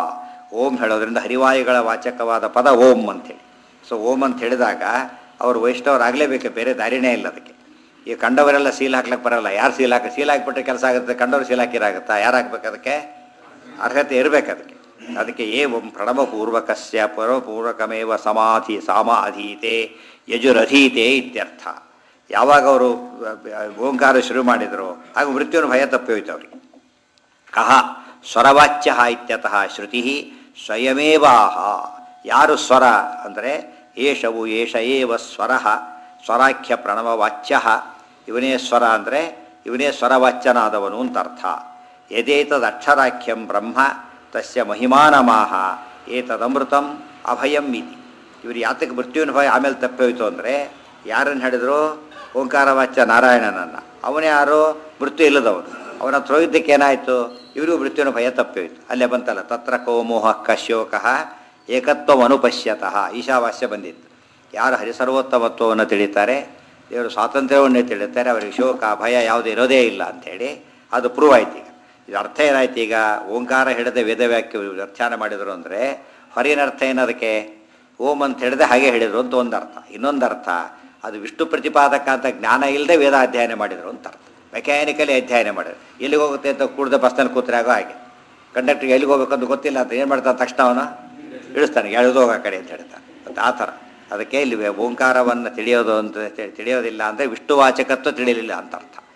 ಓಂ ಹೇಳೋದ್ರಿಂದ ಹರಿವಾಯುಗಳ ವಾಚಕವಾದ ಪದ ಓಂ ಅಂತೇಳಿ ಸೊ ಓಂ ಅಂತ ಹೇಳಿದಾಗ ಅವರು ವೈಷ್ಣವರಾಗಲೇಬೇಕು ಬೇರೆ ದಾರಿನೇ ಇಲ್ಲ ಅದಕ್ಕೆ ಈ ಕಂಡವರೆಲ್ಲ ಸೀಲ್ ಹಾಕ್ಲಿಕ್ಕೆ ಬರಲ್ಲ ಯಾರು ಸೀಲ್ ಹಾಕಿ ಸೀಲ್ ಹಾಕಿಬಿಟ್ರೆ ಕೆಲಸ ಆಗುತ್ತೆ ಕಂಡವರು ಸೀಲ್ ಹಾಕಿರಾಗುತ್ತಾ ಯಾರು ಹಾಕ್ಬೇಕು ಅದಕ್ಕೆ ಅರ್ಹತೆ ಇರಬೇಕು ಅದಕ್ಕೆ ಅದಕ್ಕೆ ಏವಂ ಪ್ರಣವಪೂರ್ವಕಸ್ಯ ಪರಮಪೂರ್ವಕಮೇವ ಸಮಾಧಿ ಸಾಮಾಧೀತೆ ಯಜುರಧೀತೆ ಇತ್ಯರ್ಥ ಯಾವಾಗ ಅವರು ಓಂಕಾರ ಶುರು ಮಾಡಿದರು ಆಗ ಮೃತ್ಯುವಿನ ಭಯ ತಪ್ಪಿ ಹೋಯ್ತು ಅವರಿಗೆ ಕಹ ಸ್ವರವಾಚ್ಯ ಇತ್ಯತಃ ಶ್ರುತಿ ಸ್ವಯಮೇವಾಹ ಯಾರು ಸ್ವರ ಅಂದರೆ ಏಷವು ಏಷ ಏವ ಸ್ವರ ಸ್ವರಾಖ್ಯ ಪ್ರಣವವಾಚ್ಯ ಇವನೇ ಸ್ವರ ಅಂದರೆ ಇವನೇ ಸ್ವರವಾಚ್ಯನಾದವನು ಅಂತ ಅರ್ಥ ಯದೇತದಕ್ಷರಾಖ್ಯಂ ಬ್ರಹ್ಮ ತಸ್ಯ ಮಹಿಮಾನಮಾಹ ಏತದಮೃತಂ ಅಭಯಂ ಇತಿ ಇವರು ಯಾತಕ್ಕೆ ಮೃತ್ಯುವಿನ ಭಯ ಆಮೇಲೆ ತಪ್ಪಿ ಹೋಯ್ತು ಅಂದರೆ ಯಾರನ್ನು ಹೇಳಿದ್ರು ಓಂಕಾರವಾಚ್ಯ ನಾರಾಯಣನನ್ನು ಅವನೇ ಯಾರು ಮೃತ್ಯು ಇಲ್ಲದವನು ಅವನ ಹತ್ರ ಹೋಗಿದ್ದಕ್ಕೆ ಏನಾಯಿತು ಇವರಿಗೂ ಮೃತ್ಯುವಿನ ಭಯ ತಪ್ಪಿ ಹೋಯ್ತು ಅಲ್ಲೇ ಬಂತಲ್ಲ ತತ್ರ ಕೋಮೋಹ ಕಶ್ಯೋಕಃ ಏಕತ್ವ ಅನುಪಶ್ಯತಃ ಈಶಾವಾಸ್ಯ ಬಂದಿತ್ತು ಯಾರು ಹರಿಸರ್ವೋತ್ತಮತ್ವವನ್ನು ತಿಳಿತಾರೆ ದೇವರು ಸ್ವಾತಂತ್ರ್ಯವನ್ನೇ ತಿಳಿತಾರೆ ಅವರಿಗೆ ಶೋಕ ಭಯ ಯಾವುದೇ ಇರೋದೇ ಇಲ್ಲ ಅಂಥೇಳಿ ಅದು ಪ್ರೂವ್ ಆಯ್ತು ಈಗ ಇದು ಅರ್ಥ ಏನಾಯ್ತು ಈಗ ಓಂಕಾರ ಹಿಡಿದ ವೇದವ್ಯಾಕ್ಯ ವ್ಯಾಖ್ಯಾನ ಮಾಡಿದರು ಅಂದರೆ ಹೊರಗಿನ ಅರ್ಥ ಏನದಕ್ಕೆ ಓಂ ಅಂತ ಹೇಳಿದೆ ಹಾಗೆ ಹೇಳಿದರು ಅಂತ ಒಂದು ಅರ್ಥ ಇನ್ನೊಂದು ಅರ್ಥ ಅದು ವಿಷ್ಣು ಪ್ರತಿಪಾದಕ ಅಂತ ಜ್ಞಾನ ಇಲ್ಲದೆ ವೇದ ಅಧ್ಯಯನ ಮಾಡಿದರು ಅಂತ ಅರ್ಥ ಮೆಕ್ಯಾನಿಕಲಿ ಅಧ್ಯಯನ ಮಾಡಿದ್ರು ಎಲ್ಲಿಗೆ ಹೋಗುತ್ತೆ ಅಂತ ಕೂಡದ ಬಸ್ನಲ್ಲಿ ಕೂತ್ರೆ ಆಗೋ ಹಾಗೆ ಕಂಡಕ್ಟ್ರಿಗೆ ಎಲ್ಲಿಗೆ ಹೋಗ್ಬೇಕಂತ ಗೊತ್ತಿಲ್ಲ ಅಂತ ಏನು ಮಾಡ್ತಾನೆ ತಕ್ಷಣ ಅವನು ಇಳಿಸ್ತಾನೆ ಎಳೆದೋಗ ಆ ಕಡೆ ಅಂತ ಹೇಳ್ತಾನೆ ಅಂತ ಆ ಥರ ಅದಕ್ಕೆ ಇಲ್ಲಿ ಓಂಕಾರವನ್ನು ತಿಳಿಯೋದು ಅಂತ ತಿ- ತಿಳಿಯೋದಿಲ್ಲ ಅಂದರೆ ವಿಷ್ಣುವಾಚಕತ್ವ ತಿಳಿಯಲಿಲ್ಲ ಅಂತ ಅರ್ಥ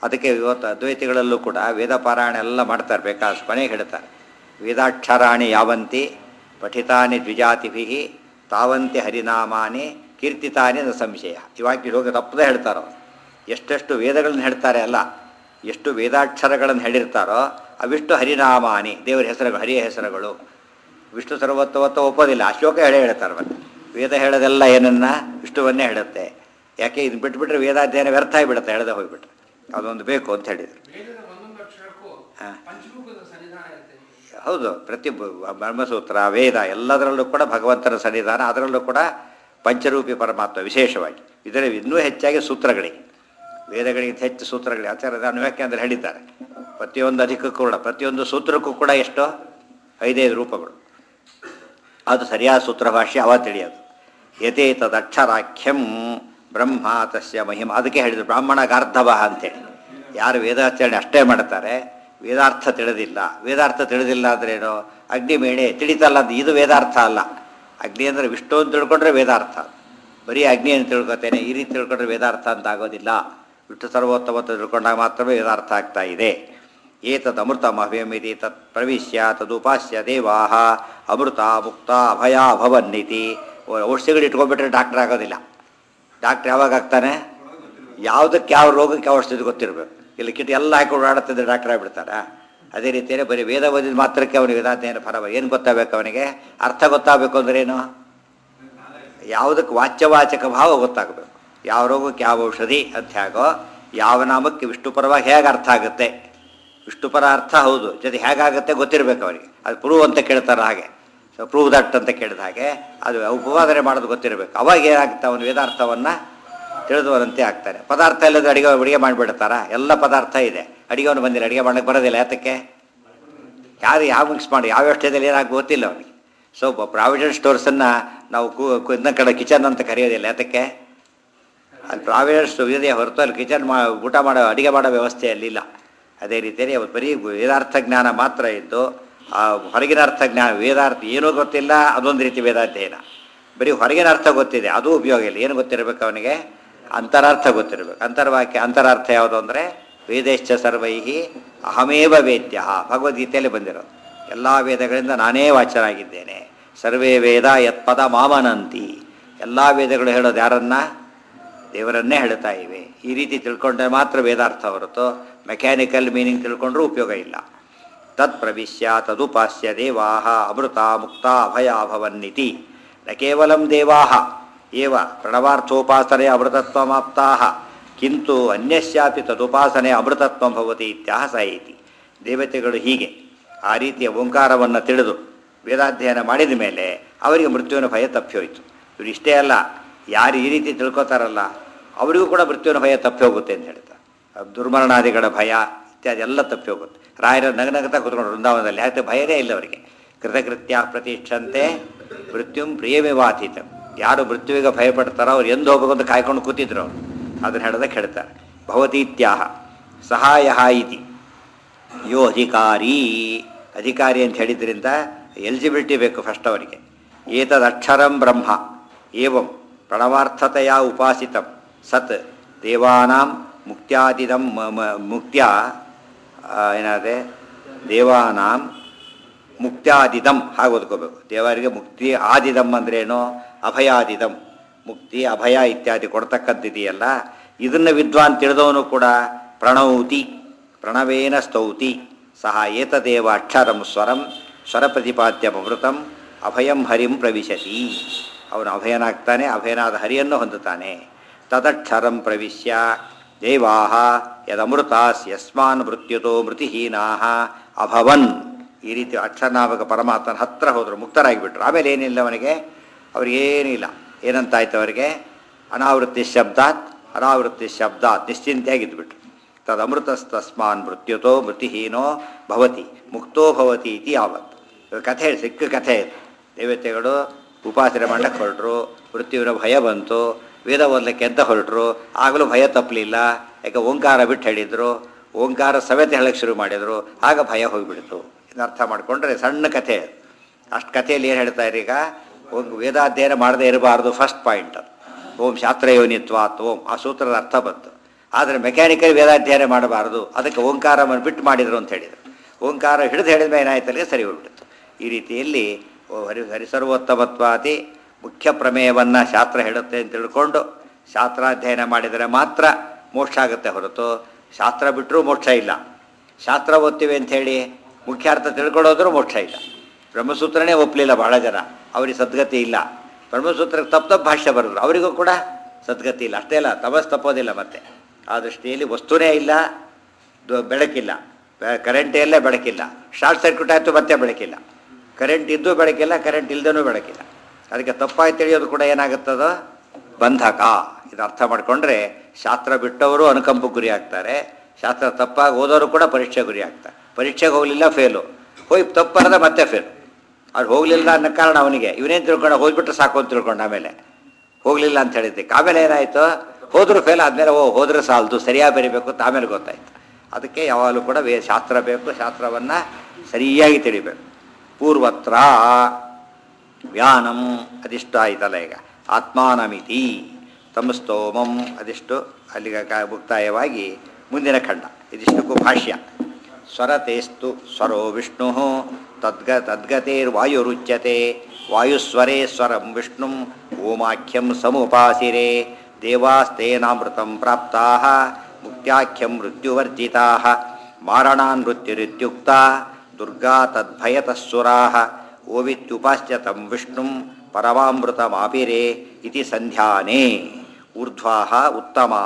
ಅದಕ್ಕೆ ಇವತ್ತು ಅದ್ವೈತಿಗಳಲ್ಲೂ ಕೂಡ ವೇದ ಪಾರಾಯಣ ಎಲ್ಲ ಮಾಡ್ತಾರೆ ಬೇಕಾದ ಕೊನೆಗೆ ಹೇಳ್ತಾರೆ ವೇದಾಕ್ಷರಾಣಿ ಯಾವಂತಿ ಪಠಿತಾನಿ ದ್ವಿಜಾತಿಭಿ ತಾವಂತೆ ಹರಿನಾಮಾನಿ ಕೀರ್ತಿತಾನಿ ನ ಸಂಶಯ ಇವಾಗ ಹೋಗಿ ತಪ್ಪದೇ ಹೇಳ್ತಾರೋ ಎಷ್ಟೆಷ್ಟು ವೇದಗಳನ್ನ ಹೇಳ್ತಾರೆ ಅಲ್ಲ ಎಷ್ಟು ವೇದಾಕ್ಷರಗಳನ್ನು ಹೇಳಿರ್ತಾರೋ ಅವಿಷ್ಟು ಹರಿನಾಮಾನಿ ದೇವರ ಹೆಸರುಗಳು ಹರಿಯ ಹೆಸರುಗಳು ವಿಷ್ಣು ಸರ್ವತ್ವತ್ವ ಒಪ್ಪೋದಿಲ್ಲ ಆ ಶ್ಲೋಕ ಹೇಳೇ ಹೇಳ್ತಾರೆ ಮತ್ತೆ ವೇದ ಹೇಳೋದೆಲ್ಲ ಏನನ್ನ ವಿಷ್ಣುವನ್ನೇ ಹೇಳುತ್ತೆ ಯಾಕೆ ಇದು ಬಿಟ್ಬಿಟ್ರೆ ವೇದಾಧ್ಯಯನ ವ್ಯರ್ಥ ಆಗಿಬಿಡುತ್ತೆ ಹೇಳದೆ ಹೋಗ್ಬಿಟ್ರೆ ಅದೊಂದು ಬೇಕು ಅಂತ ಹೇಳಿದರು ವೇದದ ಒಂದೊಂದು ಅಕ್ಷರಕ್ಕೂ ಹಾ. ಪಂಚರೂಪದ ಸನ್ನಿಧಾನ ಇರುತ್ತೆ ಹೌದು ಪ್ರತಿ ಬ- ಬ್ರಹ್ಮಸೂತ್ರ ವೇದ ಎಲ್ಲದರಲ್ಲೂ ಕೂಡ ಭಗವಂತನ ಸನ್ನಿಧಾನ ಅದರಲ್ಲೂ ಕೂಡ ಪಂಚರೂಪಿ ಪರಮಾತ್ಮ ವಿಶೇಷವಾಗಿ ಇದರ ಇನ್ನೂ ಹೆಚ್ಚಾಗಿ ಸೂತ್ರಗಳಿಗೆ ವೇದಗಳಿಗೆ ಹೆಚ್ಚು ಸೂತ್ರಗಳಿಗೆ ಆಚಾರ್ಯದ ಅನ್ವ್ಯಾಖ್ಯ ಅಂದರೆ ಹೇಳಿದ್ದಾರೆ ಪ್ರತಿಯೊಂದು ಅಧಿಕಕ್ಕೂ ಕೂಡ ಪ್ರತಿಯೊಂದು ಸೂತ್ರಕ್ಕೂ ಕೂಡ ಎಷ್ಟು ಐದೈದು ರೂಪಗಳು ಅದು ಸರಿಯಾದ ಸೂತ್ರ ಭಾಷೆ ಅವ ತಿಳಿಯೋದು ಯಥೇ ತದಕ್ಷರಾಖ್ಯಂ ಬ್ರಹ್ಮ ತಸ್ಯ ಮಹಿಮ ಅದಕ್ಕೆ ಹೇಳಿದ್ರು ಬ್ರಾಹ್ಮಣಗಾರ್ಧವ ಅಂತೇಳಿ ಯಾರು ವೇದಾಚರಣೆ ಅಷ್ಟೇ ಮಾಡ್ತಾರೆ ವೇದಾರ್ಥ ತಿಳಿದಿಲ್ಲ ವೇದಾರ್ಥ ತಿಳಿದಿಲ್ಲ ಅಂದ್ರೇನು ಅಗ್ನಿ ಮೇಣೆ ತಿಳಿತಲ್ಲ ಅಂತ ಇದು ವೇದಾರ್ಥ ಅಲ್ಲ ಅಗ್ನಿ ಅಂದರೆ ವಿಷ್ಣು ಅಂತ ತಿಳ್ಕೊಂಡ್ರೆ ವೇದಾರ್ಥ ಬರೀ ಅಗ್ನಿಯನ್ನು ತಿಳ್ಕೊತೇನೆ ಈ ರೀತಿ ತಿಳ್ಕೊಂಡ್ರೆ ವೇದಾರ್ಥ ಅಂತ ಆಗೋದಿಲ್ಲ ವಿಷ್ಣು ಸರ್ವೋತ್ತಮ ಅಂತ ತಿಳ್ಕೊಂಡಾಗ ಮಾತ್ರವೇ ವೇದಾರ್ಥ ಆಗ್ತಾ ಇದೆ ಏತದ್ ಅಮೃತಮಭಯಮಿತಿ ತತ್ ಪ್ರವಿಶ್ಯ ತದುಪಾಸ್ಯ ದೇವಾ ಅಮೃತ ಮುಕ್ತ ಅಭಯ ಭವನ್ನಿತಿ ಔಷಧಿಗಳು ಇಟ್ಕೊಂಡ್ಬಿಟ್ರೆ ಡಾಕ್ಟರ್ ಆಗೋದಿಲ್ಲ ಡಾಕ್ಟರ್ ಯಾವಾಗ ಆಗ್ತಾನೆ ಯಾವುದಕ್ಕೆ ಯಾವ ರೋಗಕ್ಕೆ ಯಾವ ಔಷಧಿ ಗೊತ್ತಿರಬೇಕು ಇಲ್ಲಿ ಕಿಟ್ ಎಲ್ಲ ಹಾಕೊಂಡು ಆಡುತ್ತಿದ್ರೆ ಡಾಕ್ಟರ್ ಆಗಿಬಿಡ್ತಾರಾ ಅದೇ ರೀತಿಯೇ ಬರೀ ವೇದ ಓದಿದ ಮಾತ್ರಕ್ಕೆ ಅವನಿಗೆ ವೇದಾಧ್ಯಯನ ಫಲ ಏನು ಗೊತ್ತಾಗಬೇಕು ಅವನಿಗೆ ಅರ್ಥ ಗೊತ್ತಾಗಬೇಕು ಅಂದ್ರೇನು ಯಾವುದಕ್ಕೆ ವಾಚ್ಯವಾಚಕ ಭಾವ ಗೊತ್ತಾಗಬೇಕು ಯಾವ ರೋಗಕ್ಕೆ ಯಾವ ಔಷಧಿ ಅಂತ ಹೇಗೋ ಯಾವ ನಾಮಕ್ಕೆ ವಿಷ್ಣು ಪರವಾಗಿ ಹೇಗೆ ಅರ್ಥ ಆಗುತ್ತೆ ವಿಷ್ಣು ಪರ ಅರ್ಥ ಹೌದು ಜೊತೆ ಹೇಗಾಗುತ್ತೆ ಗೊತ್ತಿರಬೇಕು ಅವರಿಗೆ ಅದು ಪ್ರೂವ್ ಅಂತ ಕೇಳ್ತಾರೆ ಹಾಗೆ ಸೊ ಪ್ರೂವ್ ದಟ್ ಅಂತ ಕೇಳಿದ ಹಾಗೆ ಅದು ಉಪವಾದನೆ ಮಾಡೋದು ಗೊತ್ತಿರಬೇಕು ಅವಾಗ ಏನಾಗುತ್ತೆ ಅವನು ವೇದಾರ್ಥವನ್ನು ತಿಳಿದವರಂತೆ ಆಗ್ತಾರೆ ಪದಾರ್ಥ ಇಲ್ಲದ ಅಡಿಗೆ ಅಡುಗೆ ಮಾಡಿಬಿಡ್ತಾರಾ ಎಲ್ಲ ಪದಾರ್ಥ ಇದೆ ಅಡಿಗೆವನು ಬಂದಿಲ್ಲ ಅಡುಗೆ ಮಾಡಕ್ಕೆ ಬರೋದಿಲ್ಲ ಯಾತಕ್ಕೆ ಯಾರು ಯಾವ ಮಿಕ್ಸ್ ಮಾಡಿ ಯಾವ ಸ್ಟೇಜಲ್ಲಿ ಏನಾಗಿ ಗೊತ್ತಿಲ್ಲ ಅವನಿಗೆ ಸೊ ಪ್ರಾವಿಡೆಂಟ್ ಸ್ಟೋರ್ಸನ್ನು ನಾವು ಕು ಕು- ಇದನ್ನ ಕಡೆ ಕಿಚನ್ ಅಂತ ಕರೆಯೋದಿಲ್ಲ ಯಾತಕ್ಕೆ ಅಲ್ಲಿ ಪ್ರಾವಿಡೆಂಟ್ ಸ್ಟೋರ್ ಇದೆ ಹೊರತು ಅಲ್ಲಿ ಕಿಚನ್ ಮಾ ಊಟ ಮಾಡೋ ಅಡುಗೆ ಮಾಡೋ ವ್ಯವಸ್ಥೆ ಅಲ್ಲಿಲ್ಲ ಅದೇ ರೀತಿಯಲ್ಲಿ ಅವತ್ತು ಬರೀ ವೇದಾರ್ಥ ಜ್ಞಾನ ಮಾತ್ರ ಇದ್ದು ಆ ಹೊರಗಿನ ಅರ್ಥ ಜ್ಞಾನ ವೇದಾರ್ಥ ಏನೂ ಗೊತ್ತಿಲ್ಲ ಅದೊಂದು ರೀತಿ ವೇದಾಧ್ಯಯನ ಬರೀ ಹೊರಗಿನ ಅರ್ಥ ಗೊತ್ತಿದೆ ಅದು ಉಪಯೋಗ ಇಲ್ಲ ಏನು ಗೊತ್ತಿರಬೇಕು ಅವನಿಗೆ ಅಂತರಾರ್ಥ ಗೊತ್ತಿರಬೇಕು ಅಂತರ್ವಾಕ್ಯ ಅಂತರಾರ್ಥ ಯಾವುದು ಅಂದರೆ ವೇದೇಶ್ಚ ಸರ್ವೈಹಿ ಅಹಮೇವ ವೇದ್ಯ ಭಗವದ್ಗೀತೆಯಲ್ಲಿ ಬಂದಿರೋದು ಎಲ್ಲ ವೇದಗಳಿಂದ ನಾನೇ ವಾಚನಾಗಿದ್ದೇನೆ ಸರ್ವೇ ವೇದ ಯತ್ಪದ ಮಾಮನಂತಿ ಎಲ್ಲ ವೇದಗಳು ಹೇಳೋದು ಯಾರನ್ನ ದೇವರನ್ನೇ ಹೇಳ್ತಾ ಇವೆ ಈ ರೀತಿ ತಿಳ್ಕೊಂಡ್ರೆ ಮಾತ್ರ ವೇದಾರ್ಥ ಹೊರತು ಮೆಕ್ಯಾನಿಕಲ್ ಮೀನಿಂಗ್ ತಿಳ್ಕೊಂಡ್ರೂ ಉಪಯೋಗ ಇಲ್ಲ ತತ್ ಪ್ರವಿಶ್ಯ ತದುಪಾಸ್ಯ ದೇವಾ ಅಮೃತ ಮುಕ್ತ ಅಭಯ ಭವನ್ನಿತಿ ನ ಕೇವಲಂ ದೇವಾ ಏವ ಪ್ರಣವಾರ್ಥೋಪಾಸನೆ ಅಮೃತತ್ವಮಾಪ್ತಾ ಕಿಂತು ಅನ್ಯಸ್ಯಾಪಿ ತದುಪಾಸನೆ ಅಮೃತತ್ವ ಭವತಿ ಇತ್ಯಾಹ ಸಾಯಿತಿ ದೇವತೆಗಳು ಹೀಗೆ ಆ ರೀತಿಯ ಓಂಕಾರವನ್ನು ತಿಳಿದು ವೇದಾಧ್ಯಯನ ಮಾಡಿದ ಮೇಲೆ ಅವರಿಗೆ ಮೃತ್ಯುವಿನ ಭಯ ತಪ್ಪಿ ಹೋಯಿತು ಇವರು ಇಷ್ಟೇ ಅಲ್ಲ ಯಾರು ಈ ರೀತಿ ತಿಳ್ಕೊತಾರಲ್ಲ ಅವರಿಗೂ ಕೂಡ ಮೃತ್ಯುವಿನ ಭಯ ತಪ್ಪಿ ಹೋಗುತ್ತೆ ಅಂತ ಹೇಳ್ತಾರೆ ಅದು ದುರ್ಮರಣಾದಿಗಳ ಭಯ ಇತ್ಯಾದಿ ಎಲ್ಲ ತಪ್ಪಿ ಹೋಗುತ್ತೆ ರಾಯರ ನಗನಗತ ಕೂತ್ಕೊಂಡು ವೃಂದಾವನದಲ್ಲಿ ಯಾಕೆ ಭಯನೇ ಇಲ್ಲ ಅವರಿಗೆ ಕೃತಕೃತ್ಯ ಪ್ರತಿಷ್ಠಂತೆ ಮೃತ್ಯುಂ ಪ್ರಿಯಮೇವಾತೀತ ಯಾರು ಮೃತ್ಯುವಿಗೆ ಭಯಪಡ್ತಾರೋ ಅವ್ರು ಎಂದು ಹೋಗ್ಬೇಕು ಅಂತ ಕಾಯ್ಕೊಂಡು ಕೂತಿದ್ರು ಅವರು ಅದನ್ನು ಹೇಳೋದಕ್ಕೆ ಹೇಳ್ತಾರೆ ಭವತೀತ್ಯಾಹ ಸಹಾಯ ಇತಿ ಯೋ ಅಧಿಕಾರಿ ಅಧಿಕಾರಿ ಅಂತ ಹೇಳಿದ್ರಿಂದ ಎಲಿಜಿಬಿಲಿಟಿ ಬೇಕು ಫಸ್ಟ್ ಅವರಿಗೆ ಏತದಕ್ಷರಂ ಬ್ರಹ್ಮ ಏವಂ ಪ್ರಣವಾರ್ಥತೆಯ ಉಪಾಸಿತಂ ಸತ್ ದೇವಾನಾಂ ಮುಕ್ತ್ಯಾದಿದಂ ಮ- ಮ- ಮುಕ್ತ್ಯ ಆ, ಏನಾದೆ ದೇವಾನಾಂ ಮುಕ್ತ್ಯಾದಿದಂ ಹಾಗೆ ಓದ್ಕೋಬೇಕು ದೇವರಿಗೆ ಮುಕ್ತಿ ಆದಿದಂ ಅಂದ್ರೇನು ಅಭಯಾದಿದಂ ಮುಕ್ತಿ ಅಭಯ ಇತ್ಯಾದಿ ಕೊಡ್ತಕ್ಕಂಥದ್ದಿದೆಯಲ್ಲ ಇದನ್ನು ವಿದ್ವಾನ್ ತಿಳಿದವನು ಕೂಡ ಪ್ರಣೌತಿ ಪ್ರಣವೇನ ಸ್ತೌತಿ ಸಹ ಏತದೇವ ಅಕ್ಷರಂ ಸ್ವರಂ ಸ್ವರ ಪ್ರತಿಪಾದ್ಯಮೃತಂ ಅಭಯಂ ಹರಿಂ ಪ್ರವಿಶತಿ ಅವನು ಅಭಯನಾಗ್ತಾನೆ ಅಭಯನಾದ ಹರಿಯನ್ನು ಹೊಂದುತ್ತಾನೆ ತದಕ್ಷರಂ ಪ್ರವಿಶ್ಯ ದೇವಾ ಯದಮೃತಾಸ್ ಯಸ್ಮಾನ್ ಮೃತ್ಯುತೋ ಮೃತಿಹೀನಾ ಅಭವನ್ ಈ ರೀತಿ ಅಕ್ಷರನಾಮಕ ಪರಮಾತ್ಮನ ಹತ್ರ ಹೋದರು ಮುಕ್ತರಾಗಿಬಿಟ್ರು ಆಮೇಲೆ ಏನಿಲ್ಲ ಅವನಿಗೆ ಅವ್ರಿಗೇನಿಲ್ಲ ಏನಂತಾಯ್ತು ಅವರಿಗೆ ಅನಾವೃತ್ತಿ ಶಬ್ದಾತ್ ಅನಾವೃತ್ತಿ ಶಬ್ದಾತ್ ನಿಶ್ಚಿಂತೆಯಾಗಿದ್ದುಬಿಟ್ರು ತದಮೃತಸ್ತಸ್ಮಾನ್ ಮೃತ್ಯುತೋ ಮೃತಿಹೀನೋ ಭವತಿ ಮುಕ್ತೋ ಭವತಿ ಇತಿ ಯಾವತ್ ಇವಾಗ ಕಥೆ ಹೇಳಿ ಸಿಕ್ಕ ಕಥೆ ಇದು ದೇವತೆಗಳು ಉಪಾಸನೆ ಮಾಡಕ್ಕೆ ಹೊರಟರು ಮೃತ್ಯುವಿನ ಭಯ ಬಂತು ವೇದ ಓದಲಿಕ್ಕೆ ಅಂತ ಹೊರಟರು ಆಗಲೂ ಭಯ ತಪ್ಪಲಿಲ್ಲ ಯಾಕೆ ಓಂಕಾರ ಬಿಟ್ಟು ಹೇಳಿದರು ಓಂಕಾರ ಸವೇತ ಹೇಳಕ್ಕೆ ಶುರು ಮಾಡಿದರು ಆಗ ಭಯ ಹೋಗಿಬಿಡ್ತು ಇದನ್ನ ಅರ್ಥ ಮಾಡಿಕೊಂಡ್ರೆ ಸಣ್ಣ ಕಥೆ ಅದು. ಅಷ್ಟು ಕಥೆಯಲ್ಲಿ ಏನು ಹೇಳ್ತಾ ಈಗ ಒಂದು ವೇದಾಧ್ಯಯನ ಮಾಡದೇ ಇರಬಾರ್ದು ಫಸ್ಟ್ ಪಾಯಿಂಟ್ ಅದು ಓಂ ಶಾಸ್ತ್ರ ಯೋನಿತ್ವಾತ್ ಓಂ ಆ ಸೂತ್ರದ ಅರ್ಥ ಬಂತು ಆದರೆ ಮೆಕ್ಯಾನಿಕಲ್ ವೇದಾಧ್ಯಯನ ಮಾಡಬಾರದು ಅದಕ್ಕೆ ಓಂಕಾರವನ್ನು ಬಿಟ್ಟು ಮಾಡಿದರು ಅಂತ ಹೇಳಿದರು ಓಂಕಾರ ಹಿಡಿದು ಹೇಳಿದ ಮೇಲೆ ಏನಾಯ್ತಲ್ಲಿಗೆ ಸರಿ ಹೋಗ್ಬಿಡ್ತು ಈ ರೀತಿಯಲ್ಲಿ ಓ ಹರಿ ಹರಿಸರ್ವೋತ್ತಮತ್ವಾದಿ ಮುಖ್ಯ ಪ್ರಮೇಯವನ್ನು ಶಾಸ್ತ್ರ ಹೇಳುತ್ತೆ ಅಂತ ತಿಳ್ಕೊಂಡು ಶಾಸ್ತ್ರಾಧ್ಯಯನ ಮಾಡಿದರೆ ಮಾತ್ರ ಮೋಕ್ಷ ಆಗುತ್ತೆ ಹೊರತು ಶಾಸ್ತ್ರ ಬಿಟ್ಟರೂ ಮೋಕ್ಷ ಇಲ್ಲ ಶಾಸ್ತ್ರ ಓದ್ತೀವಿ ಅಂಥೇಳಿ ಮುಖ್ಯ ಅರ್ಥ ತಿಳ್ಕೊಳ್ಳೋದ್ರೂ ಮೋಕ್ಷ ಇಲ್ಲ ಬ್ರಹ್ಮಸೂತ್ರನೇ ಒಪ್ಪಲಿಲ್ಲ ಬಹಳ ಜನ ಅವರಿಗೆ ಸದ್ಗತಿ ಇಲ್ಲ ಬ್ರಹ್ಮಸೂತ್ರಕ್ಕೆ ತಪ್ಪು ತಪ್ಪು ಭಾಷ್ಯ ಬರೆದ್ರು ಅವರಿಗೂ ಕೂಡ ಸದ್ಗತಿ ಇಲ್ಲ ಅಷ್ಟೇ ಅಲ್ಲ ತಪಸ್ ತಪ್ಪೋದಿಲ್ಲ ಮತ್ತೆ ಆ ದೃಷ್ಟಿಯಲ್ಲಿ ವಸ್ತುನೇ ಇಲ್ಲ ದ- ಬೆಳಕಿಲ್ಲ ಬೆ- ಕರೆಂಟ್ ಎಲ್ಲೇ ಬೆಳಕಿಲ್ಲ ಶಾರ್ಟ್ ಸರ್ಕ್ಯೂಟ್ ಆಯಿತು ಮತ್ತೆ ಬೆಳಕಿಲ್ಲ ಕರೆಂಟ್ ಇದ್ದು ಬೆಳಕಿಲ್ಲ ಕರೆಂಟ್ ಇಲ್ದೇನೂ ಬೆಳಕಿಲ್ಲ ಅದಕ್ಕೆ ತಪ್ಪಾಗಿ ತಿಳಿಯೋದು ಕೂಡ ಏನಾಗುತ್ತದೋ ಬಂಧಕ ಇದು ಅರ್ಥ ಮಾಡಿಕೊಂಡ್ರೆ ಶಾಸ್ತ್ರ ಬಿಟ್ಟವರು ಅನುಕಂಪಕ್ಕೆ ಗುರಿ ಆಗ್ತಾರೆ ಶಾಸ್ತ್ರ ತಪ್ಪಾಗಿ ಓದೋರು ಕೂಡ ಪರೀಕ್ಷೆ ಗುರಿ ಆಗ್ತಾರೆ ಪರೀಕ್ಷೆಗೆ ಹೋಗಲಿಲ್ಲ ಫೇಲು ಹೋಗಿ ತಪ್ಪರದ ಮತ್ತೆ ಫೇಲು ಅವ್ರು ಹೋಗಲಿಲ್ಲ ಅನ್ನೋ ಕಾರಣ ಅವನಿಗೆ ಇವನೇನು ತಿಳ್ಕೊಂಡ ಹೋಗ್ಬಿಟ್ರೆ ಸಾಕು ಅಂತ ತಿಳ್ಕೊಂಡ ಆಮೇಲೆ ಹೋಗಲಿಲ್ಲ ಅಂತ ಹೇಳಿದ್ದಕ್ಕೆ ಆಮೇಲೆ ಏನಾಯಿತು ಹೋದ್ರು ಫೇಲ್ ಆದಮೇಲೆ ಓ ಹೋದ್ರೆ ಸಾಲದು ಸರಿಯಾಗಿ ಬರಿಬೇಕು ಅಂತ ಆಮೇಲೆ ಗೊತ್ತಾಯ್ತು ಅದಕ್ಕೆ ಯಾವಾಗಲೂ ಕೂಡ ವೇ ಶಾಸ್ತ್ರ ಬೇಕು ಶಾಸ್ತ್ರವನ್ನು ಸರಿಯಾಗಿ ತಿಳಿಬೇಕು ಪೂರ್ವತ್ರ ವ್ಯಾನಂ ಅದಿಷ್ಟು ಆಯ್ತಲ್ಲ ಈಗ ಆತ್ಮಾನಮಿತಿ ತಮಸ್ತೋಮಂ ಅದಿಷ್ಟು ಅಲ್ಲಿಗೆ ಕ- ಮುಕ್ತಾಯವಾಗಿ ಮುಂದಿನ ಖಂಡ ಇದಿಷ್ಟಕ್ಕೂ ಭಾಷ್ಯ ಸ್ವರತೇಸ್ತು ಸ್ವರೋ ವಿಷ್ಣು ತದ್ಗ ತದ್ಗತೇರ್ವಾಯುರುಚ್ಯತೆ ವಾಯುಸ್ವರೇ ಸ್ವರಂ ವಿಷ್ಣು ಓಮಾಖ್ಯಂ ಸಮುಪಾಸಿರೆ ದೇವಾಸ್ತೇನಾಮೃತಂ ಪ್ರಾಪ್ತಾ ಮುಕ್ತ್ಯಾಖ್ಯಂ ಮೃತ್ಯುವರ್ಜಿತಾ ಮಾರಣಾನ್ ಮೃತ್ಯುರಿತ್ಯುಕ್ತ ದುರ್ಗಾ ತದ್ಭಯತಃಸುರಾ ಓವಿತ್ಯುಪಾಸ್ಯ ತಂ ವಿಷ್ಣುಂ ಪರಮಾಮೃತಮಾಪಿರೆ ಇತಿ ಸಂಧ್ಯಾನೇ ಊರ್ಧ್ವಾ ಉತ್ತಮಾ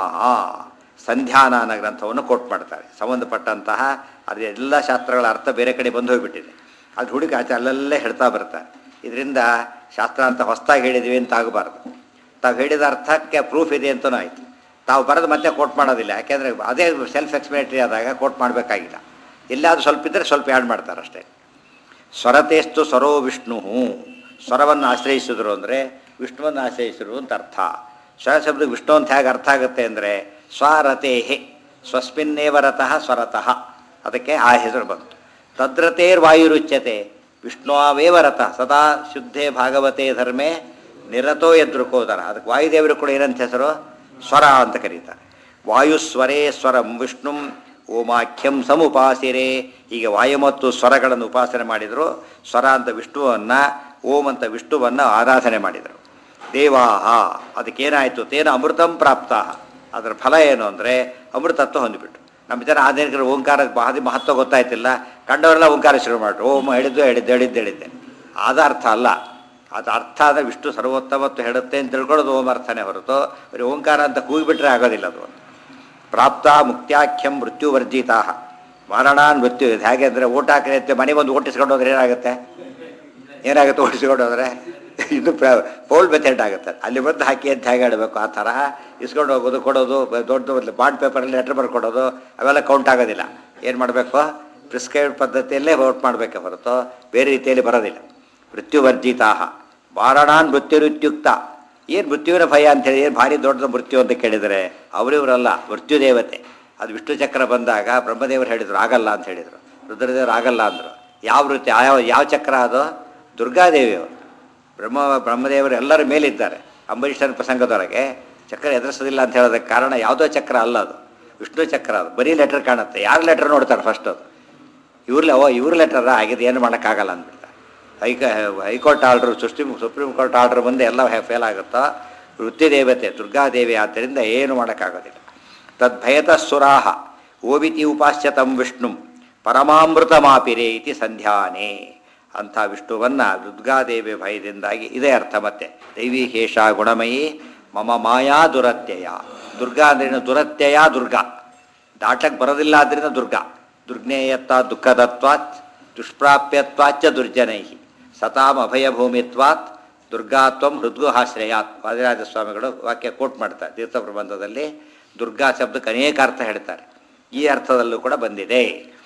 ಸಂಧ್ಯಾನ ಅನ್ನೋ ಗ್ರಂಥವನ್ನು ಕೋಟ್ ಮಾಡ್ತಾರೆ ಸಂಬಂಧಪಟ್ಟಂತಹ ಅದು ಎಲ್ಲ ಶಾಸ್ತ್ರಗಳ ಅರ್ಥ ಬೇರೆ ಕಡೆ ಬಂದು ಹೋಗ್ಬಿಟ್ಟಿದೆ ಅದು ಹುಡುಗ ಆಚೆ ಅಲ್ಲಲ್ಲೇ ಹೇಳ್ತಾ ಬರ್ತಾರೆ ಇದರಿಂದ ಶಾಸ್ತ್ರ ಅಂತ ಹೊಸ್ದಾಗಿ ಹೇಳಿದ್ವಿ ಅಂತ ಆಗಬಾರ್ದು ತಾವು ಹೇಳಿದ ಅರ್ಥಕ್ಕೆ ಪ್ರೂಫ್ ಇದೆ ಅಂತಲೂ ಆಯಿತು ತಾವು ಬರೆದು ಮತ್ತೆ ಕೋಟ್ ಮಾಡೋದಿಲ್ಲ ಯಾಕೆಂದರೆ ಅದೇ ಸೆಲ್ಫ್ ಎಕ್ಸ್ಪ್ಲೇಟರಿ ಆದಾಗ ಕೋಟ್ ಮಾಡಬೇಕಾಗಿಲ್ಲ ಎಲ್ಲಾದರೂ ಸ್ವಲ್ಪ ಇದ್ದರೆ ಸ್ವಲ್ಪ ಆ್ಯಡ್ ಮಾಡ್ತಾರೆ ಅಷ್ಟೇ ಸ್ವರತೇಸ್ತು ಸ್ವರೋ ವಿಷ್ಣು ಸ್ವರವನ್ನು ಆಶ್ರಯಿಸಿದ್ರು ಅಂದರೆ ವಿಷ್ಣುವನ್ನು ಆಶ್ರಯಿಸಿರು ಅಂತ ಅರ್ಥ ಸ್ವರ ಶಬ್ದ ವಿಷ್ಣು ಅಂತ ಹೇಗೆ ಅರ್ಥ ಆಗುತ್ತೆ ಅಂದರೆ ಸ್ವರತೇಹೆ ಸ್ವಸ್ಮಿನ್ನೇವ ರತಃ ಸ್ವರತಃ ಅದಕ್ಕೆ ಆ ಹೆಸರು ಬಂತು ತದ್ರತೇರ್ ವಾಯುರುಚ್ಯತೆ ವಿಷ್ಣುವೇವ ರಥಃ ಸದಾ ಶುದ್ಧೇ ಭಾಗವತೆ ಧರ್ಮೇ ನಿರತೋ ಎದ್ರುಕೋದರ ಅದಕ್ಕೆ ವಾಯುದೇವರು ಕೂಡ ಏನಂತ ಹೆಸರು ಸ್ವರ ಅಂತ ಕರೀತಾರೆ ವಾಯುಸ್ವರೇ ಸ್ವರಂ ವಿಷ್ಣುಂ ಓಮಾಖ್ಯಂ ಸಮುಪಾಸಿರೆ ಹೀಗೆ ವಾಯು ಮತ್ತು ಸ್ವರಗಳನ್ನು ಉಪಾಸನೆ ಮಾಡಿದರು ಸ್ವರ ಅಂತ ವಿಷ್ಣುವನ್ನು ಓಂ ಅಂತ ವಿಷ್ಣುವನ್ನು ಆರಾಧನೆ ಮಾಡಿದರು ದೇವಾಹ ಅದಕ್ಕೇನಾಯಿತು ತೇನ ಅಮೃತಂ ಪ್ರಾಪ್ತ ಅದರ ಫಲ ಏನು ಅಂದರೆ ಅಮೃತತ್ವ ಹೊಂದಿಬಿಟ್ಟು ನಮ್ಮ ಜನ ಆಧುನಿಕರು ಓಂಕಾರ ಬಾದಿ ಮಹತ್ವ ಗೊತ್ತಾಯ್ತಿಲ್ಲ ಕಂಡವರೆಲ್ಲ ಓಂಕಾರ ಶುರು ಮಾಡ್ರು ಓಂ ಹೇಳಿದ್ದು ಹೇಳಿದ್ದು ಹೇಳಿದ್ದು ಹೇಳಿದ್ದೆ ಆದ ಅರ್ಥ ಅಲ್ಲ ಅದು ಅರ್ಥ ಆದರೆ ವಿಷ್ಣು ಸರ್ವೋತ್ತಮತ್ತು ಹೇಳುತ್ತೆ ಅಂತ ತಿಳ್ಕೊಳ್ಳೋದು ಓಂ ಅರ್ಥನೇ ಹೊರತು ಬರೀ ಓಂಕಾರ ಅಂತ ಕೂಗಿಬಿಟ್ರೆ ಆಗೋದಿಲ್ಲ ಅದು ಪ್ರಾಪ್ತ ಮುಕ್ತ್ಯಾಖ್ಯಂ ಮೃತ್ಯುವರ್ಜಿತಾ ಮರಣಾನ್ ಮೃತ್ಯು ಇದು ಹೇಗೆ ಅಂದರೆ ಊಟ ಹಾಕಿರುತ್ತೆ ಮನೆಗೆ ಒಂದು ಓಟಿಸ್ಕೊಂಡು ಹೋದ್ರೆ ಏನಾಗುತ್ತೆ ಏನಾಗುತ್ತೆ ಓಡಿಸ್ಕೊಂಡು ಹೋದರೆ ಇದು ಪೋಲ್ ಮೆಥಡ್ ಆಗುತ್ತೆ ಅಲ್ಲಿ ಬಂದು ಹಾಕಿ ಅಂತ ಹೇಗೆ ಆಡಬೇಕು ಆ ಥರ ಇಸ್ಕೊಂಡು ಹೋಗೋದು ಕೊಡೋದು ಬ- ದೊಡ್ಡ ಬಾಂಡ್ ಪೇಪರಲ್ಲಿ ಲೆಟ್ರ್ ಬರ್ಕೊಡೋದು ಅವೆಲ್ಲ ಕೌಂಟ್ ಆಗೋದಿಲ್ಲ ಏನು ಮಾಡಬೇಕು ಪ್ರಿಸ್ಕ್ರೈಬ್ ಪದ್ಧತಿಯಲ್ಲೇ ವೋಟ್ ಮಾಡಬೇಕೆ ಹೊರತು ಬೇರೆ ರೀತಿಯಲ್ಲಿ ಬರೋದಿಲ್ಲ ಮೃತ್ಯುವರ್ಜಿತಾ ಮಾರಣಾನ್ ಮೃತ್ಯುರುತ್ಯುಕ್ತ ಏನು ಮೃತ್ಯುವಿನ ಭಯ ಅಂತೇಳಿ ಏನು ಭಾರಿ ದೊಡ್ಡದ ಮೃತ್ಯು ಅಂತ ಕೇಳಿದರೆ ಅವರಿವರಲ್ಲ ಮೃತ್ಯು ದೇವತೆ ಅದು ವಿಷ್ಣು ಚಕ್ರ ಬಂದಾಗ ಬ್ರಹ್ಮದೇವರು ಹೇಳಿದರು ಆಗಲ್ಲ ಅಂತ ಹೇಳಿದರು ರುದ್ರದೇವರು ಆಗಲ್ಲ ಅಂದರು ಯಾವ ವೃತ್ತಿ ಯಾವ ಯಾವ ಚಕ್ರ ಅದು ದುರ್ಗಾದೇವಿಯವರು ಬ್ರಹ್ಮ ಬ್ರಹ್ಮದೇವರು ಎಲ್ಲರ ಮೇಲಿದ್ದಾರೆ ಅಂಬರೀಷನ ಪ್ರಸಂಗದೊಳಗೆ ಚಕ್ರ ಎದುರಿಸೋದಿಲ್ಲ ಅಂತ ಹೇಳೋದಕ್ಕೆ ಕಾರಣ ಯಾವುದೋ ಚಕ್ರ ಅಲ್ಲ ಅದು ವಿಷ್ಣು ಚಕ್ರ ಅದು ಬರೀ ಲೆಟರ್ ಕಾಣುತ್ತೆ ಯಾರು ಲೆಟರ್ ನೋಡ್ತಾರೆ ಫಸ್ಟ್ ಅದು ಇವ್ರಲ್ಲ ಓ ಇವ್ರ ಲೆಟರ ಆಗಿದೆ ಏನು ಮಾಡೋಕ್ಕಾಗಲ್ಲ ಅಂದ್ಬಿಡ್ತಾರೆ ಹೈಕ high court order supreme supreme court order ಬಂದು ಎಲ್ಲ ಫೇಲ್ ಆಗುತ್ತೋ ವೃತ್ತಿ ದೇವತೆ ದುರ್ಗಾದೇವಿ ಆದ್ದರಿಂದ ಏನು ಮಾಡೋಕ್ಕಾಗೋದಿಲ್ಲ ತದ್ಭಯತ ಸುರಾಹ ಓವಿತಿ ಉಪಾಸ್ಯ ತಂ ವಿಷ್ಣು ಪರಮಾಮೃತಮಾಪಿರೆ ಇತಿ ಸಂಧ್ಯಾನೇ ಅಂಥ ವಿಷ್ಣುವನ್ನು ದುರ್ಗಾದೇವಿ ಭಯದಿಂದಾಗಿ ಇದೇ ಅರ್ಥ ಮತ್ತೆ ದೈವಿ ಹೇಷ ಗುಣಮಯಿ ಮಮ ಮಾಯಾ ದುರತ್ಯಯ ದುರ್ಗಾ ಅಂದ್ರೇನು ದುರತ್ಯಯ ದುರ್ಗಾ ದಾಟಕ್ಕೆ ಬರೋದಿಲ್ಲ ಆದ್ದರಿಂದ ದುರ್ಗಾ ದುರ್ಜ್ಞೇಯತ್ವ ದುಃಖದತ್ವಾತ್ ದುಷ್ಪ್ರಾಪ್ಯತ್ವಾಚ್ಚ ದುರ್ಜನೈ ಸತಾಂ ಅಭಯಭೂಮಿತ್ವಾತ್ ದುರ್ಗಾತ್ವಂ ಹೃದ್ಗುಹಾಶ್ರಯಾತ್ ವಾದಿರಾಜ ಸ್ವಾಮಿಗಳು ವಾಕ್ಯ ಕೋಟ್ ಮಾಡ್ತಾರೆ ತೀರ್ಥ ಪ್ರಬಂಧದಲ್ಲಿ ದುರ್ಗಾ ಶಬ್ದಕ್ಕೆ ಅನೇಕ ಅರ್ಥ ಹೇಳ್ತಾರೆ ಈ ಅರ್ಥದಲ್ಲೂ ಕೂಡ ಬಂದಿದೆ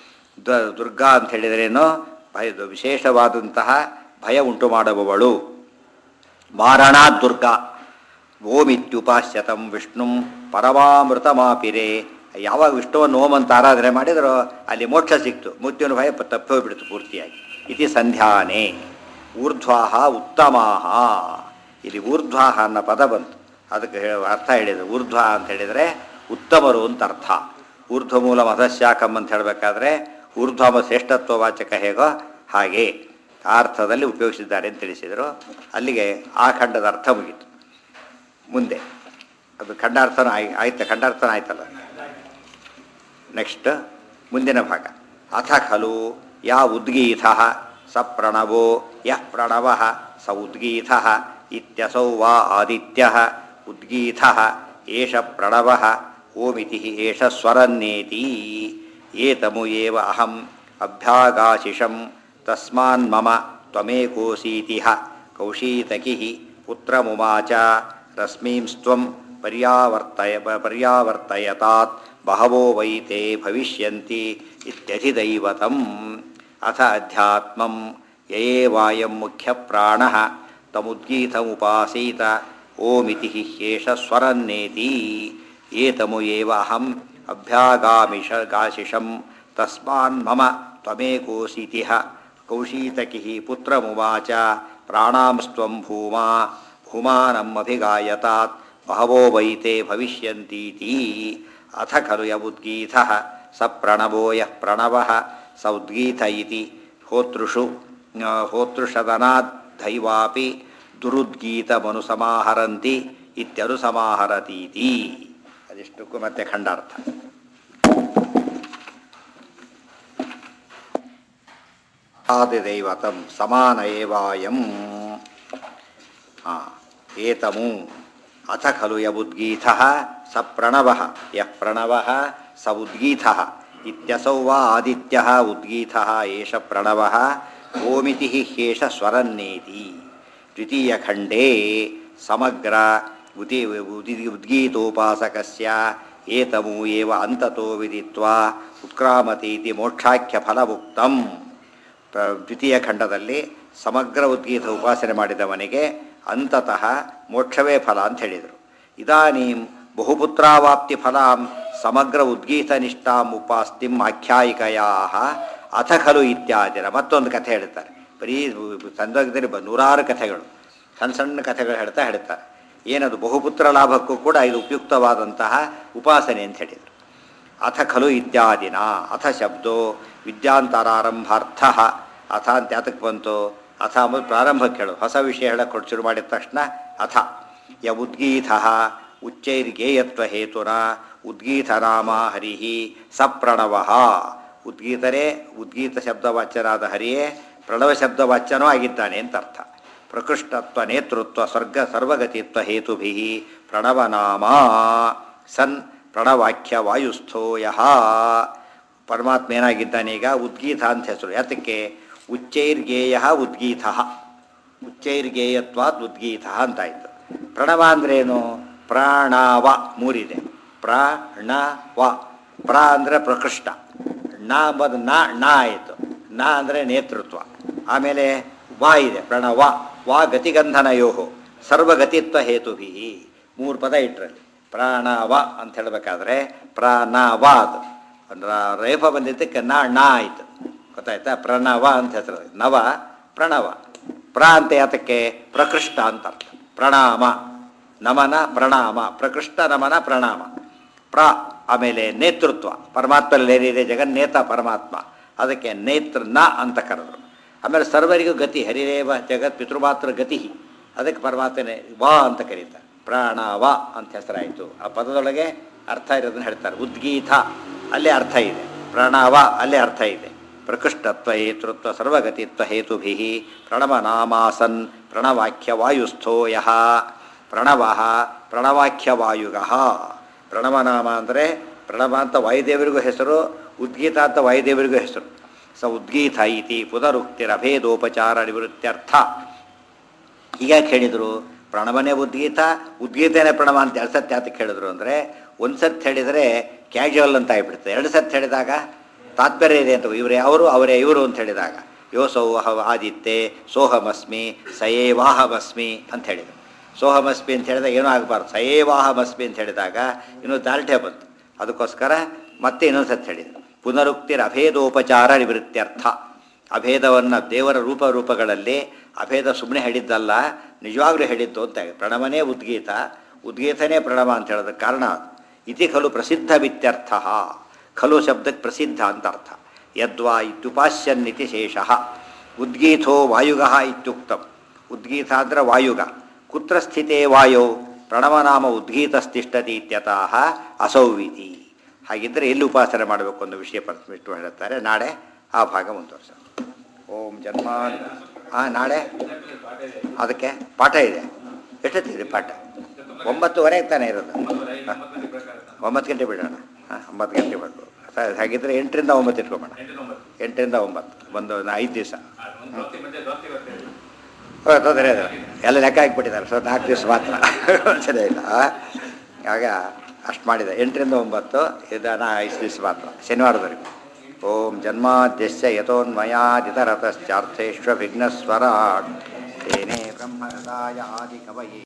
ದ- ದುರ್ಗಾ ಅಂತ ಹೇಳಿದ್ರೇನು ಭಯ ವಿಶೇಷವಾದಂತಹ ಭಯ ಉಂಟು ಮಾಡುವವಳು ಮಾರಣಾ ದುರ್ಗಾ ಓಮಿತ್ಯುಪಾಸ್ಯತಂ ವಿಷ್ಣುಂ ಪರಮಾಮೃತಮಾಪಿರೆ ಯಾವಾಗ ವಿಷ್ಣುವನ್ನು ಓಂ ಅಂತ ಆರಾಧನೆ ಮಾಡಿದರೋ ಅಲ್ಲಿ ಮೋಕ್ಷ ಸಿಕ್ತು ಮೃತ್ಯುನ ಭಯ ಪ- ತಪ್ಪಿ ಹೋಗ್ಬಿಡ್ತು ಪೂರ್ತಿಯಾಗಿ ಇತಿ ಸಂಧ್ಯಾನೇ ಊರ್ಧ್ವಾಹ ಉತ್ತಮಾಹ ಇಲ್ಲಿ ಊರ್ಧ್ವಾಹ ಅನ್ನೋ ಪದ ಬಂತು ಅದಕ್ಕೆ ಹೇಳ ಅರ್ಥ ಹೇಳಿದ್ರು ಊರ್ಧ್ವ ಅಂತ ಹೇಳಿದರೆ ಉತ್ತಮರು ಅಂತ ಅರ್ಥ ಊರ್ಧ್ವಮೂಲ ಮಧಶಾಖಂ ಅಂತ ಹೇಳಬೇಕಾದ್ರೆ ಊರ್ಧ್ವಮ ಶ್ರೇಷ್ಠತ್ವ ವಾಚಕ ಹೇಗೋ ಹಾಗೆ ಆ ಅರ್ಥದಲ್ಲಿ ಉಪಯೋಗಿಸಿದ್ದಾರೆ ಅಂತ ತಿಳಿಸಿದರು ಅಲ್ಲಿಗೆ ಆ ಖಂಡದ ಅರ್ಥ ಮುಗೀತು ಮುಂದೆ ಅದು ಖಂಡಾರ್ಥನ ಆಯ್ ಆಯ್ತು ಖಂಡಾರ್ಥನ ಆಯ್ತಲ್ಲ ನೆಕ್ಸ್ಟ್ ಮುಂದಿನ ಭಾಗ ಅಥ ಖಲು ಯಾ ಉದ್ಗೀತ ಸ ಪ್ರಣವೋ ಯಃ ಪ್ರಣವ ಸ ಉದ್ಗೀತ ಇತ್ಯಸೌ ವಾ ಆದಿತ್ಯ ಉದ್ಗೀತ ಏಷ ಪ್ರಣವ ಓಮಿತಿ ಏಷ ಸ್ವರನ್ನೇತಿ ಏತಮು ಏವ ಅಹಂ ಅಭ್ಯಾಗಾಶಿಷಂ ತಸ್ಮಾನ್ ಮಮ ತ್ವಮೇಕೋಸೀತಿ ಕೌಶೀತಕಿ ಪುತ್ರಮುಮಾಚ ರಶ್ಮೀಂಸ್ತ್ವಂ ಪರ್ಯಾವರ್ತಯ ಪರ್ಯಾವರ್ತಯತಾತ್ ಬಹವೋ ವೈ ತೇ ಭವಿಷ್ಯಂತಿ ಇತ್ಯಧಿದೈವತಂ ಅಥ ಅಧ್ಯಾತ್ಮಂ ಯಯೇವಾಯಂ ಮುಖ್ಯಪ್ರಾಣಃ ತಮುದ್ಗೀತಮುಪಾಸೀತ ಓಮಿತಿ ಹ್ಯೇಷ ಸ್ವರನ್ನೇತಿ ಏತಮು ಏವ ಅಹಂ ಅಭ್ಯಾಗಾಮಿಷ ಗಾಶಿಷಂ ತಸ್ಮಾನ್ ಮಮ ತ್ವಮೇಕೋಸೀತಿ ಕೌಶೀತಕಿ ಪುತ್ರಮುವಾಚ ಪ್ರಾಣಾಂಸ್ತ್ವಂ ಭೂಮಾ ಭೂಮಾನಮಭಿಗಾಯತಾತ್ ಬಹವೋ ವೈತೆ ಭವಿಷ್ಯಂತೀತಿ ಅಥ ಖಲು ಯವುದ್ಗೀತ ಸ ಪ್ರಣವೋ ಯಃ ಪ್ರಣವ ಸ ಉದ್ಗೀತ ಇತಿ ಹೋತೃಷು ಹೋತೃಷದನಾದ್ದೈವಾಪಿ ದುರುದ್ಗೀತಮನುಸಮಾಹರಂತಿ ಇತ್ಯನುಸಮಾಹರತೀತಿ ಅದಿಷ್ಟಕ್ಕೂ ಮತ್ತೆ ಖಂಡಾರ್ಥ ಆದಿದೈವತಂ ಸಮಾನ ಏವಾಯಂ ಏತಮು ಅಥ ಖಲು ಯವುದ್ಗೀತ ಸ ಪ್ರಣವ ಯಃ ಪ್ರಣವ ಸ ಉದ್ಗೀತ ಇತ್ಯಸೌ ವಾ ಆದಿತ್ಯ ಉದ್ಗೀತ ಏಷ ಪ್ರಣವ ಓಮಿತಿ ಹ್ಯೇಷ ಸ್ವರನ್ನೇತಿ ದ್ವಿತೀಯಖಂಡೇ ಸಮಗ್ರ ಉದಿ ಉದಿ ಉದ್ಗೀತೋಪಾಸಕಸ್ಯ ಏತಮು ಏವ ಅಂತತೋ ವಿದಿತ್ವಾ ಉತ್ಕ್ರಾಮತೀತಿ ಮೋಕ್ಷಾಖ್ಯ ಫಲವುಕ್ತಂ ಪ್ರ- ದ್ವಿತೀಯ ಖಂಡದಲ್ಲಿ ಸಮಗ್ರ ಉದ್ಗೀತ ಉಪಾಸನೆ ಮಾಡಿದವನಿಗೆ ಅಂತತಃ ಮೋಕ್ಷವೇ ಫಲ ಅಂತ ಹೇಳಿದರು ಇದಾನೀಂ ಬಹುಪುತ್ರಾವಾಪ್ತಿ ಫಲಾಂ ಸಮಗ್ರ ಉದ್ಗೀತ ನಿಷ್ಠಾಂ ಉಪಾಸ್ತಿಂ ಆಖ್ಯಾಯಿಕಯಾ ಅಥ ಖಲು ಇತ್ಯಾದಿನ ಮತ್ತೊಂದು ಕಥೆ ಹೇಳ್ತಾರೆ ಬರೀ ಸಂದರ್ಭದಲ್ಲಿ ಬ- ನೂರಾರು ಕಥೆಗಳು ಸಣ್ಣ ಸಣ್ಣ ಕಥೆಗಳು ಹೇಳ್ತಾ ಹೇಳ್ತಾರೆ ಏನದು ಬಹುಪುತ್ರ ಲಾಭಕ್ಕೂ ಕೂಡ ಇದು ಉಪಯುಕ್ತವಾದಂತಹ ಉಪಾಸನೆ ಅಂತ ಹೇಳಿದರು ಅಥ ಖಲು ಇತ್ಯಾದಿನ ಅಥ ಶಬ್ದೋ ವಿದ್ಯಾಂತರಾರಂಭಾರ್ಥ ಅಥ ಅಂತ ಯಾತಕ್ಕೆ ಬಂತು ಅಥ ಅಂಬುದು ಪ್ರಾರಂಭಕ್ಕೆ ಹೇಳು ಹೊಸ ವಿಷಯ ಹೇಳಕ್ಕೆ ಕೊಟ್ಟು ಶುರು ಮಾಡಿದ ತಕ್ಷಣ ಅಥ ಯ ಉದ್ಗೀತ ಉಚ್ಚೈರ್ಗೇಯತ್ವ ಹೇತುನ ಉದ್ಗೀತ ನಾಮ ಹರಿ ಸ ಪ್ರಣವ ಉದ್ಗೀತರೇ ಉದ್ಗೀತ ಶಬ್ದವಾಚ್ಯನಾದ ಹರಿಯೇ ಪ್ರಣವ ಶಬ್ದವಾಚ್ಯನೂ ಆಗಿದ್ದಾನೆ ಅಂತ ಅರ್ಥ ಪ್ರಕೃಷ್ಟತ್ವ ನೇತೃತ್ವ ಸ್ವರ್ಗ ಸರ್ವಗತಿತ್ವ ಹೇತುಭಿ ಪ್ರಣವನಾಮ ಸನ್ ಪ್ರಣವಾಖ್ಯ ವಾಯುಸ್ಥೋ ಯಹ ಪರಮಾತ್ಮ ಏನಾಗಿದ್ದಾನೀಗ ಉದ್ಗೀತ ಅಂತ ಹೆಸರು ಯಾತಕ್ಕೆ ಉಚ್ಚೈರ್ಗೇಯ ಉದ್ಗೀತ ಉಚ್ಚೈರ್ಗೇಯತ್ವಾತ್ ಉದ್ಗೀತ ಅಂತಾಯಿತು ಪ್ರಣವ ಅಂದ್ರೇನು ಪ್ರಾಣವ ಮೂರಿದೆ ಪ್ರಣವ ಪ್ರ ಅಂದರೆ ಪ್ರಕೃಷ್ಟ ಣ ಅಂಬದು ನ ಣ ಆಯಿತು ನ ಅಂದರೆ ನೇತೃತ್ವ ಆಮೇಲೆ ವಾ ಇದೆ ಪ್ರಣವ ವಾ ಗತಿಗಂಧನಯೋಹು ಸರ್ವಗತಿತ್ವ ಹೇತುಭಿ ಮೂರು ಪದ ಇಟ್ರಲ್ಲಿ ಪ್ರಾಣವ ಅಂತ ಹೇಳಬೇಕಾದ್ರೆ ಪ್ರಾಣವ ಅದು ಅಂದ್ರೆ ರೇಫ ಬಂದಿದ್ದಕ್ಕೆ ನ ಣ ಆಯಿತು ಗೊತ್ತಾಯ್ತಾ ಪ್ರಣವ ಅಂತ ಹೆಸರು ನವ ಪ್ರಣವ ಪ್ರ ಅಂತ ಯಾತಕ್ಕೆ ಪ್ರಕೃಷ್ಟ ಅಂತ ಅರ್ಥ ಪ್ರಣಾಮ ನಮನ ಪ್ರಣಾಮ ಪ್ರಕೃಷ್ಟ ನಮನ ಪ್ರಣಾಮ ಪ್ರ ಆಮೇಲೆ ನೇತೃತ್ವ ಪರಮಾತ್ಮಲ್ಲಿ ಏನಿದೆ ಜಗನ್ನೇತ ಪರಮಾತ್ಮ ಅದಕ್ಕೆ ನೇತ್ರ ನ ಅಂತ ಕರೆದರು ಆಮೇಲೆ ಸರ್ವರಿಗೂ ಗತಿ ಹರಿರೇವ ಜಗತ್ ಪಿತೃಮಾತ್ರ ಗತಿ ಅದಕ್ಕೆ ಪರಮಾತ್ಮನೇ ವಾ ಅಂತ ಕರೀತಾರೆ ಪ್ರಾಣ ವ ಅಂತ ಹೆಸರಾಯಿತು ಆ ಪದದೊಳಗೆ ಅರ್ಥ ಇರೋದನ್ನ ಹೇಳ್ತಾರೆ ಉದ್ಗೀತ ಅಲ್ಲೇ ಅರ್ಥ ಇದೆ ಪ್ರಣವ ಅಲ್ಲೇ ಅರ್ಥ ಇದೆ ಪ್ರಕೃಷ್ಟತ್ವ ಹೇತೃತ್ವ ಸರ್ವಗತಿತ್ವ ಹೇತುಭಿ ಪ್ರಣವನಾಮಾಸನ್ ಪ್ರಣವಾಖ್ಯ ವಾಯುಸ್ಥೋ ಯಃ ಪ್ರಣವ ಪ್ರಣವಾಖ್ಯ ವಾಯುಗ ಪ್ರಣವನಾಮ ಅಂದರೆ ಪ್ರಣವ ಅಂತ ವಾಯುದೇವರಿಗೂ ಹೆಸರು ಉದ್ಗೀತ ಅಂತ ವಾಯುದೇವರಿಗೂ ಹೆಸರು ಸ ಉದ್ಗೀತ ಇತಿ ಪುನರುಕ್ತಿರಭೇದೋಪಚಾರ ನಿವೃತ್ತ್ಯರ್ಥ ಈಗ ಹೇಳಿದರು ಪ್ರಣವನೇ ಉದ್ಗೀತ ಉದ್ಗೀತನೇ ಪ್ರಣವ ಅಂತ ಎರಡು ಸತಿ ಯಾತಕ್ಕೆ ಹೇಳಿದ್ರು ಅಂದರೆ ಒಂದು ಸತಿ ಹೇಳಿದರೆ ಕ್ಯಾಶುವಲ್ ಅಂತ ಆಗಿಬಿಡುತ್ತೆ ಎರಡು ಸತಿ ಹೇಳಿದಾಗ ತಾತ್ಪರ್ಯ ಇದೆ ಅಂತ ಇವರೇ ಅವರು ಅವರೇ ಇವರು ಅಂತ ಹೇಳಿದಾಗ ಯೋಸೌಹ ಆದಿತ್ಯೆ ಸೋಹಮಸ್ಮಿ ಸಯೇವಾಹಮಸ್ಮಿ ಅಂತ ಹೇಳಿದರು ಸೋಹಮಸ್ಮಿ ಅಂತ ಹೇಳಿದಾಗ ಏನೂ ಆಗಬಾರ್ದು ಸಯೇವಾಹಮಸ್ಮಿ ಅಂತ ಹೇಳಿದಾಗ ಇನ್ನೂ ದಾಲ್ಟೆ ಬಂತು ಅದಕ್ಕೋಸ್ಕರ ಮತ್ತೆ ಇನ್ನೊಂದು ಸತಿ ಹೇಳಿದರು ಪುನರುಕ್ತಿರ ಅಭೇದೋಪಚಾರ ನಿವೃತ್ತ್ಯರ್ಥ ಅಭೇದವನ್ನು ದೇವರ ರೂಪ ರೂಪಗಳಲ್ಲಿ ಅಭೇದ ಸುಮ್ಮನೆ ಹೇಳಿದ್ದಲ್ಲ ನಿಜವಾಗ್ಲೂ ಹೇಳಿದ್ದು ಅಂತ ಪ್ರಣವನೇ ಉದ್ಗೀತ ಉದ್ಗೀತನೇ ಪ್ರಣವ ಅಂತ ಹೇಳೋದಕ್ಕೆ ಕಾರಣ ಅದು ಇತಿ ಖಲು ಪ್ರಸಿದ್ಧವಿತ್ಯರ್ಥ ಖಲು ಶಬ್ದಕ್ಕೆ ಪ್ರಸಿದ್ಧ ಅಂತ ಅರ್ಥ ಯದ್ವಾ ಇತ್ಯುಪಾಸ್ಯನ್ನಿತಿ ಶೇಷಃ ಉದ್ಗೀಥೋ ವಾಯುಗ ಇತ್ಯುಕ್ತಂ ಉದ್ಗೀತ ಅಂದ್ರೆ ವಾಯುಗ ಕುತ್ರ ಸ್ಥಿತೇ ವಾಯೋ ಪ್ರಣವನಾಮ ಉದ್ಗೀತಸ್ತಿಷ್ಠತಿ ಇತ್ಯತಃ ಅಸೌವಿತಿ ಹಾಗಿದ್ದರೆ ಎಲ್ಲಿ ಉಪಾಸನೆ ಮಾಡಬೇಕು ಅನ್ನೋ ವಿಷಯ ಪರಸ್ಮಿಟ್ಟು ಹೇಳುತ್ತಾರೆ ನಾಳೆ ಆ ಭಾಗ ಮುಂದುವರ್ಸ ಓಂ ಜನ್ಮ ಹಾಂ ನಾಳೆ ಅದಕ್ಕೆ ಪಾಠ ಇದೆ ಎಷ್ಟೊತ್ತಿದೆ ಪಾಠ ಒಂಬತ್ತುವರೆಗೆ ತಾನೇ ಇರೋದು ಹಾಂ. ಒಂಬತ್ತು ಗಂಟೆ ಬಿಡೋಣ ಹಾಂ ಒಂಬತ್ತು ಗಂಟೆ ಬಿಡ್ಬೋದು ಸರಿ ಹಾಗಿದ್ರೆ ಎಂಟರಿಂದ ಒಂಬತ್ತು ಇಟ್ಕೊಬೋಣ ಎಂಟರಿಂದ ಒಂಬತ್ತು ಒಂದು ಐದು ದಿವಸ ತೊಂದರೆ ಇಲ್ಲ ಎಲ್ಲ ಲೆಕ್ಕ ಹಾಕ್ಬಿಟ್ಟಿದ್ದಾರೆ ಸೊ ನಾಲ್ಕು ದಿವಸ ಮಾತ್ರ ಸರಿ ಇಲ್ಲ ಆಗ ಅಷ್ಟು ಮಾಡಿದೆ ಎಂಟರಿಂದ ಒಂಬತ್ತು ಇದನ್ನು ಐದು ದಿವಸ ಮಾತ್ರ ಶನಿವಾರದವರೆಗೂ ಓಂ ಜನ್ಮಾದ್ಯಸ್ಯ ಯಥೋನ್ಮಯಾದಿತರತಶ್ಚಾರ್ಥೇಶ್ವ ವಿಘ್ನಸ್ವರಾಟ್ ತೇನೇ ಬ್ರಹ್ಮರದಾಯ ಆದಿ ಕವಯೇ